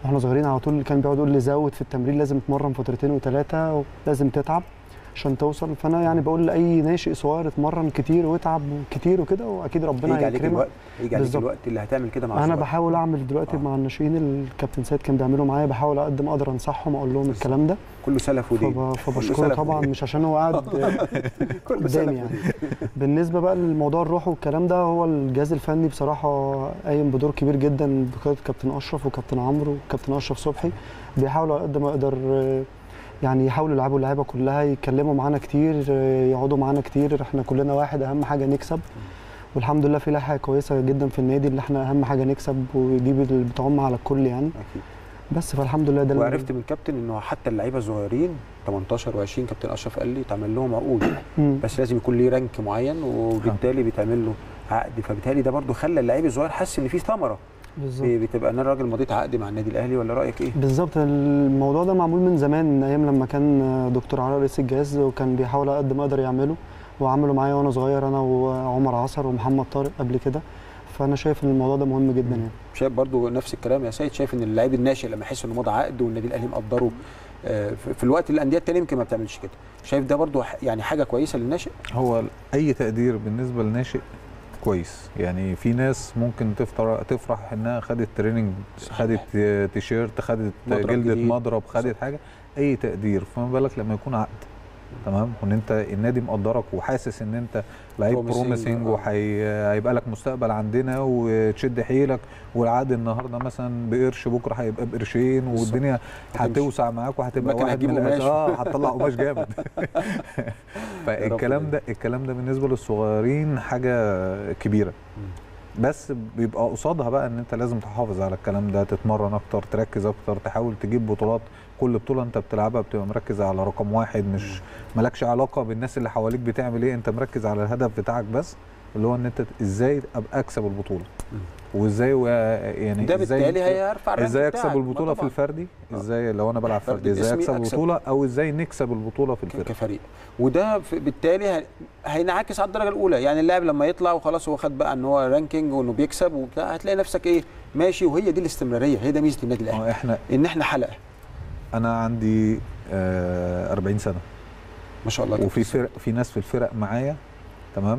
واحنا صغيرين على طول كان بيقعد يقول لي زود في التمرين لازم تتمرن فترتين وثلاثه ولازم تتعب عشان توصل فانا يعني بقول لاي ناشئ صغير اتمرن كتير واتعب كتير وكده واكيد ربنا هيجي عليك هيكرمك الوقت هيجي عليك بالظبط. الوقت اللي هتعمل كده مع انا الصغير. بحاول اعمل دلوقتي آه. مع الناشئين الكابتن سيد كان بيعملوا معايا بحاول قد ما اقدر انصحهم اقول لهم الكلام ده كله سلف ودين فب- فبشكره سلف طبعا ودين. مش عشان هو قاعد كله سلف قدامي يعني ودين. بالنسبه بقى للموضوع الروح والكلام ده هو الجهاز الفني بصراحه قايم بدور كبير جدا بقياده كابتن اشرف وكابتن عمرو وكابتن اشرف صبحي بيحاولوا على قد ما يقدر آه، يعني يحاولوا يلعبوا اللعيبه كلها يتكلموا معانا كتير آه، يقعدوا معانا كتير احنا كلنا واحد اهم حاجه نكسب والحمد لله في لائحه كويسه جدا في النادي اللي احنا اهم حاجه نكسب ودي بت- بتعم على الكل يعني أكيد. بس فالحمد لله ده اللي- وعرفت من الكابتن انه حتى اللعيبه الصغيرين 18 و20 كابتن اشرف قال لي تعمل لهم عقود مم. بس لازم يكون ليه رانك معين وبالتالي بيتعمل له عقد فبالتالي ده برضو خلى اللعيب الصغير حس ان في ثمره بالظبط بتبقى انا راجل مضيت عقد مع النادي الاهلي ولا رايك ايه؟ بالظبط الموضوع ده معمول من زمان من ايام لما كان دكتور علاء رئيس الجهاز وكان بيحاول على قد ما يقدر يعمله وعمله معايا وانا صغير انا وعمر عصر ومحمد طارق قبل كده فانا شايف ان الموضوع ده مهم جدا يعني شايف برضو نفس الكلام يا سيد شايف ان اللعيب الناشئ لما يحس انه مضى عقد والنادي الاهلي مقدره آه، في في الوقت اللي الانديه التانيه يمكن ما بتعملش كده شايف ده برضو ح- يعني حاجه كويسه للناشئ هو اي تقدير بالنسبه لناشئ كويس يعني في ناس ممكن تفطر تفرح انها خدت تريننج خدت آه، تيشيرت خدت مضرب جلده جديد. مضرب خدت حاجه اي تقدير فما بالك لما يكون عقد تمام وان انت النادي مقدرك وحاسس ان انت لعيب Promising، بروميسنج آه. وهيبقى لك مستقبل عندنا وتشد حيلك والعقد النهارده مثلا بقرش بكره هيبقى بقرشين بالظبط. والدنيا هتمشي. هتوسع معاك وهتبقى المكنة واحد هتجيب من قماش. الأش- اه هتطلع قماش جامد فالكلام ده الكلام ده بالنسبه للصغيرين حاجه كبيره بس بيبقى قصادها بقى ان انت لازم تحافظ على الكلام ده تتمرن اكتر تركز اكتر تحاول تجيب بطولات كل بطوله انت بتلعبها بتبقى مركز على رقم واحد مش مالكش علاقه بالناس اللي حواليك بتعمل ايه انت مركز على الهدف بتاعك بس اللي هو ان انت ازاي ابقى اكسب البطوله وازاي و- يعني ده ازاي بالتالي هيرفع الرانك ازاي بتاعك. اكسب ما البطوله في طبعاً. الفردي آه. ازاي لو انا بلعب فردي فردي ازاي باسمي اكسب أكسب. البطوله او ازاي نكسب البطوله في ك- الفرقه كفريق وده في- بالتالي ه- هينعكس على الدرجه الاولى يعني اللاعب لما يطلع وخلاص هو خد بقى ان هو رانكينج وانه بيكسب وبتاع هتلاقي نفسك ايه ماشي وهي دي الاستمراريه هي ده ميزه النادي الاهلي اه احنا ان احنا حلقه انا عندي آه 40 سنه ما شاء الله وفي فرق في ناس في الفرق معايا تمام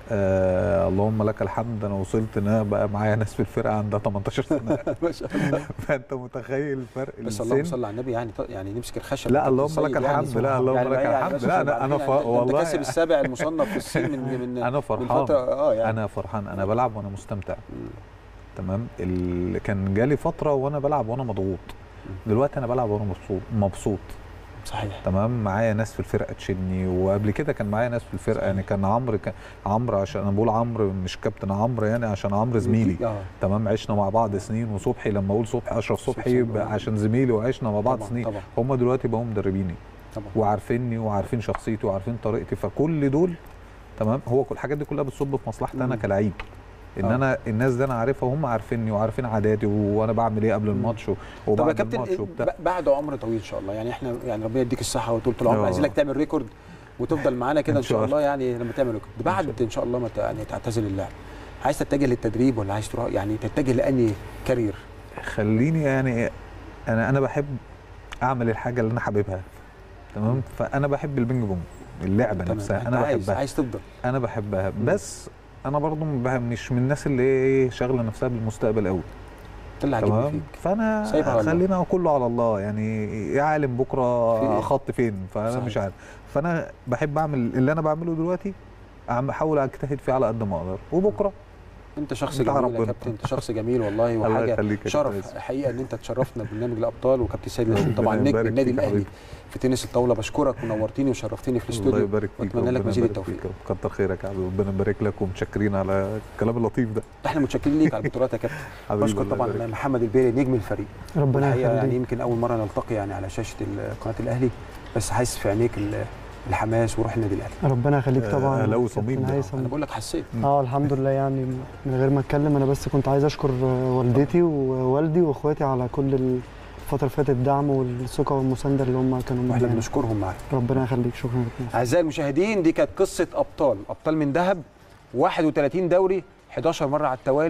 آه اللهم لك الحمد انا وصلت ان انا بقى معايا ناس في الفرقه عندها 18 سنه ما شاء الله فانت متخيل الفرق بس اللهم السن صل على النبي يعني ط- يعني نمسك الخشب لا كابتن اللهم سيد لك يعني الحمد لا اللهم يعني لك يعني الحمد بس لا نبقى انا انا عارفين ف... يعني ده انت والله كاسب السابع المصنف في الصين من من انا من فرحان فتره اه يعني انا فرحان انا بلعب وانا مستمتع مم. تمام ال... كان جالي فتره وانا بلعب وانا مضغوط دلوقتي انا بلعب وانا مبسوط مبسوط صحيح تمام معايا ناس في الفرقه تشيلني وقبل كده كان معايا ناس في الفرقه يعني كان عمرو كان عمرو عشان انا بقول عمرو مش كابتن عمرو يعني عشان عمرو زميلي اه تمام عشنا مع بعض سنين وصبحي لما اقول صبحي اشرف صبحي صبحي. يبقى عشان زميلي وعشنا مع بعض طبعاً، سنين طبعا هم دلوقتي بقوا مدربيني طبعا وعارفيني وعارفين شخصيتي وعارفين طريقتي فكل دول تمام هو كل الحاجات دي كلها بتصب في مصلحتي انا مم. كلعيب ان آه. انا الناس دي انا عارفها وهم عارفيني وعارفين عاداتي وانا بعمل ايه قبل الماتش و- طب يا وبعد كابتن الماتش إيه وبتاع ب- بعد عمر طويل ان شاء الله يعني احنا يعني ربنا يديك الصحه وطول العمر آه. عايزينك تعمل ريكورد وتفضل معانا كده إن ان شاء شاء الله يعني لما تعمل ريكورد بعد ان شاء الله ما ت- يعني تعتزل اللعب عايز تتجه للتدريب ولا عايز تروح يعني تتجه لاني كارير خليني يعني انا انا بحب اعمل الحاجه اللي انا حاببها تمام فانا بحب البينج بونج اللعبه تمام. نفسها أنت انا عايز بحبها عايز تفضل انا بحبها بس انا برضو ما بح- مش من الناس اللي ايه شاغله نفسها بالمستقبل قوي ده اللي عاجبني تمام فيك فانا سايبها على الله. خلينا كله على الله يعني يا عالم في بكره إيه؟ خط فين فانا صحيح. مش عارف فانا بحب اعمل اللي انا بعمله دلوقتي أعم- احاول اجتهد فيه على قد ما اقدر وبكره انت شخص بتاع جميل يا ربنا. كابتن انت شخص جميل والله الله وحاجه يخليك يا شرف كابتن. حقيقه ان انت تشرفنا ببرنامج الابطال وكابتن سيد ربنا لاشين طبعا نجم يبارك النادي فيك يا الاهلي حبيبي. في تنس الطاوله بشكرك ونورتني وشرفتني في الله الاستوديو يبارك فيك واتمنى لك ربنا مزيد يبارك التوفيق فيك. كتر خيرك يا حبيبي ربنا يبارك لك ومتشكرين على الكلام اللطيف ده احنا متشكرين ليك على البطولات يا كابتن حبيبي بشكر الله طبعا يبارك. محمد البيري نجم الفريق ربنا الحقيقه يعني يخليك يمكن اول مره نلتقي يعني على شاشه ال- قناه الاهلي بس حاسس في عينيك ال- الحماس وروح النادي الاهلي ربنا يخليك آه، طبعا أهلاوي كابتن صميم ده. هيثم. انا بقول لك حسيت اه الحمد لله يعني من غير ما اتكلم انا بس كنت عايز اشكر آه، والدتي ووالدي واخواتي على كل الفتره اللي فاتت الدعم والثقه والمسانده اللي هم كانوا واحنا معايا بنشكرهم معاك ربنا يخليك شكرا لك اعزائي المشاهدين دي كانت قصه ابطال ابطال من ذهب 31 دوري 11 مره على التوالي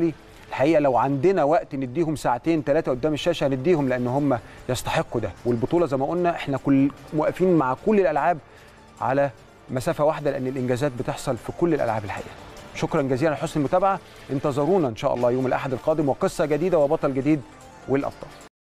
الحقيقه لو عندنا وقت نديهم ساعتين ثلاثه قدام الشاشه هنديهم لان هم يستحقوا ده والبطوله زي ما قلنا احنا كل واقفين مع كل الالعاب على مسافه واحده لان الانجازات بتحصل في كل الالعاب الحقيقه شكرا جزيلا لحسن المتابعه انتظرونا ان شاء الله يوم الاحد القادم وقصه جديده وبطل جديد والابطال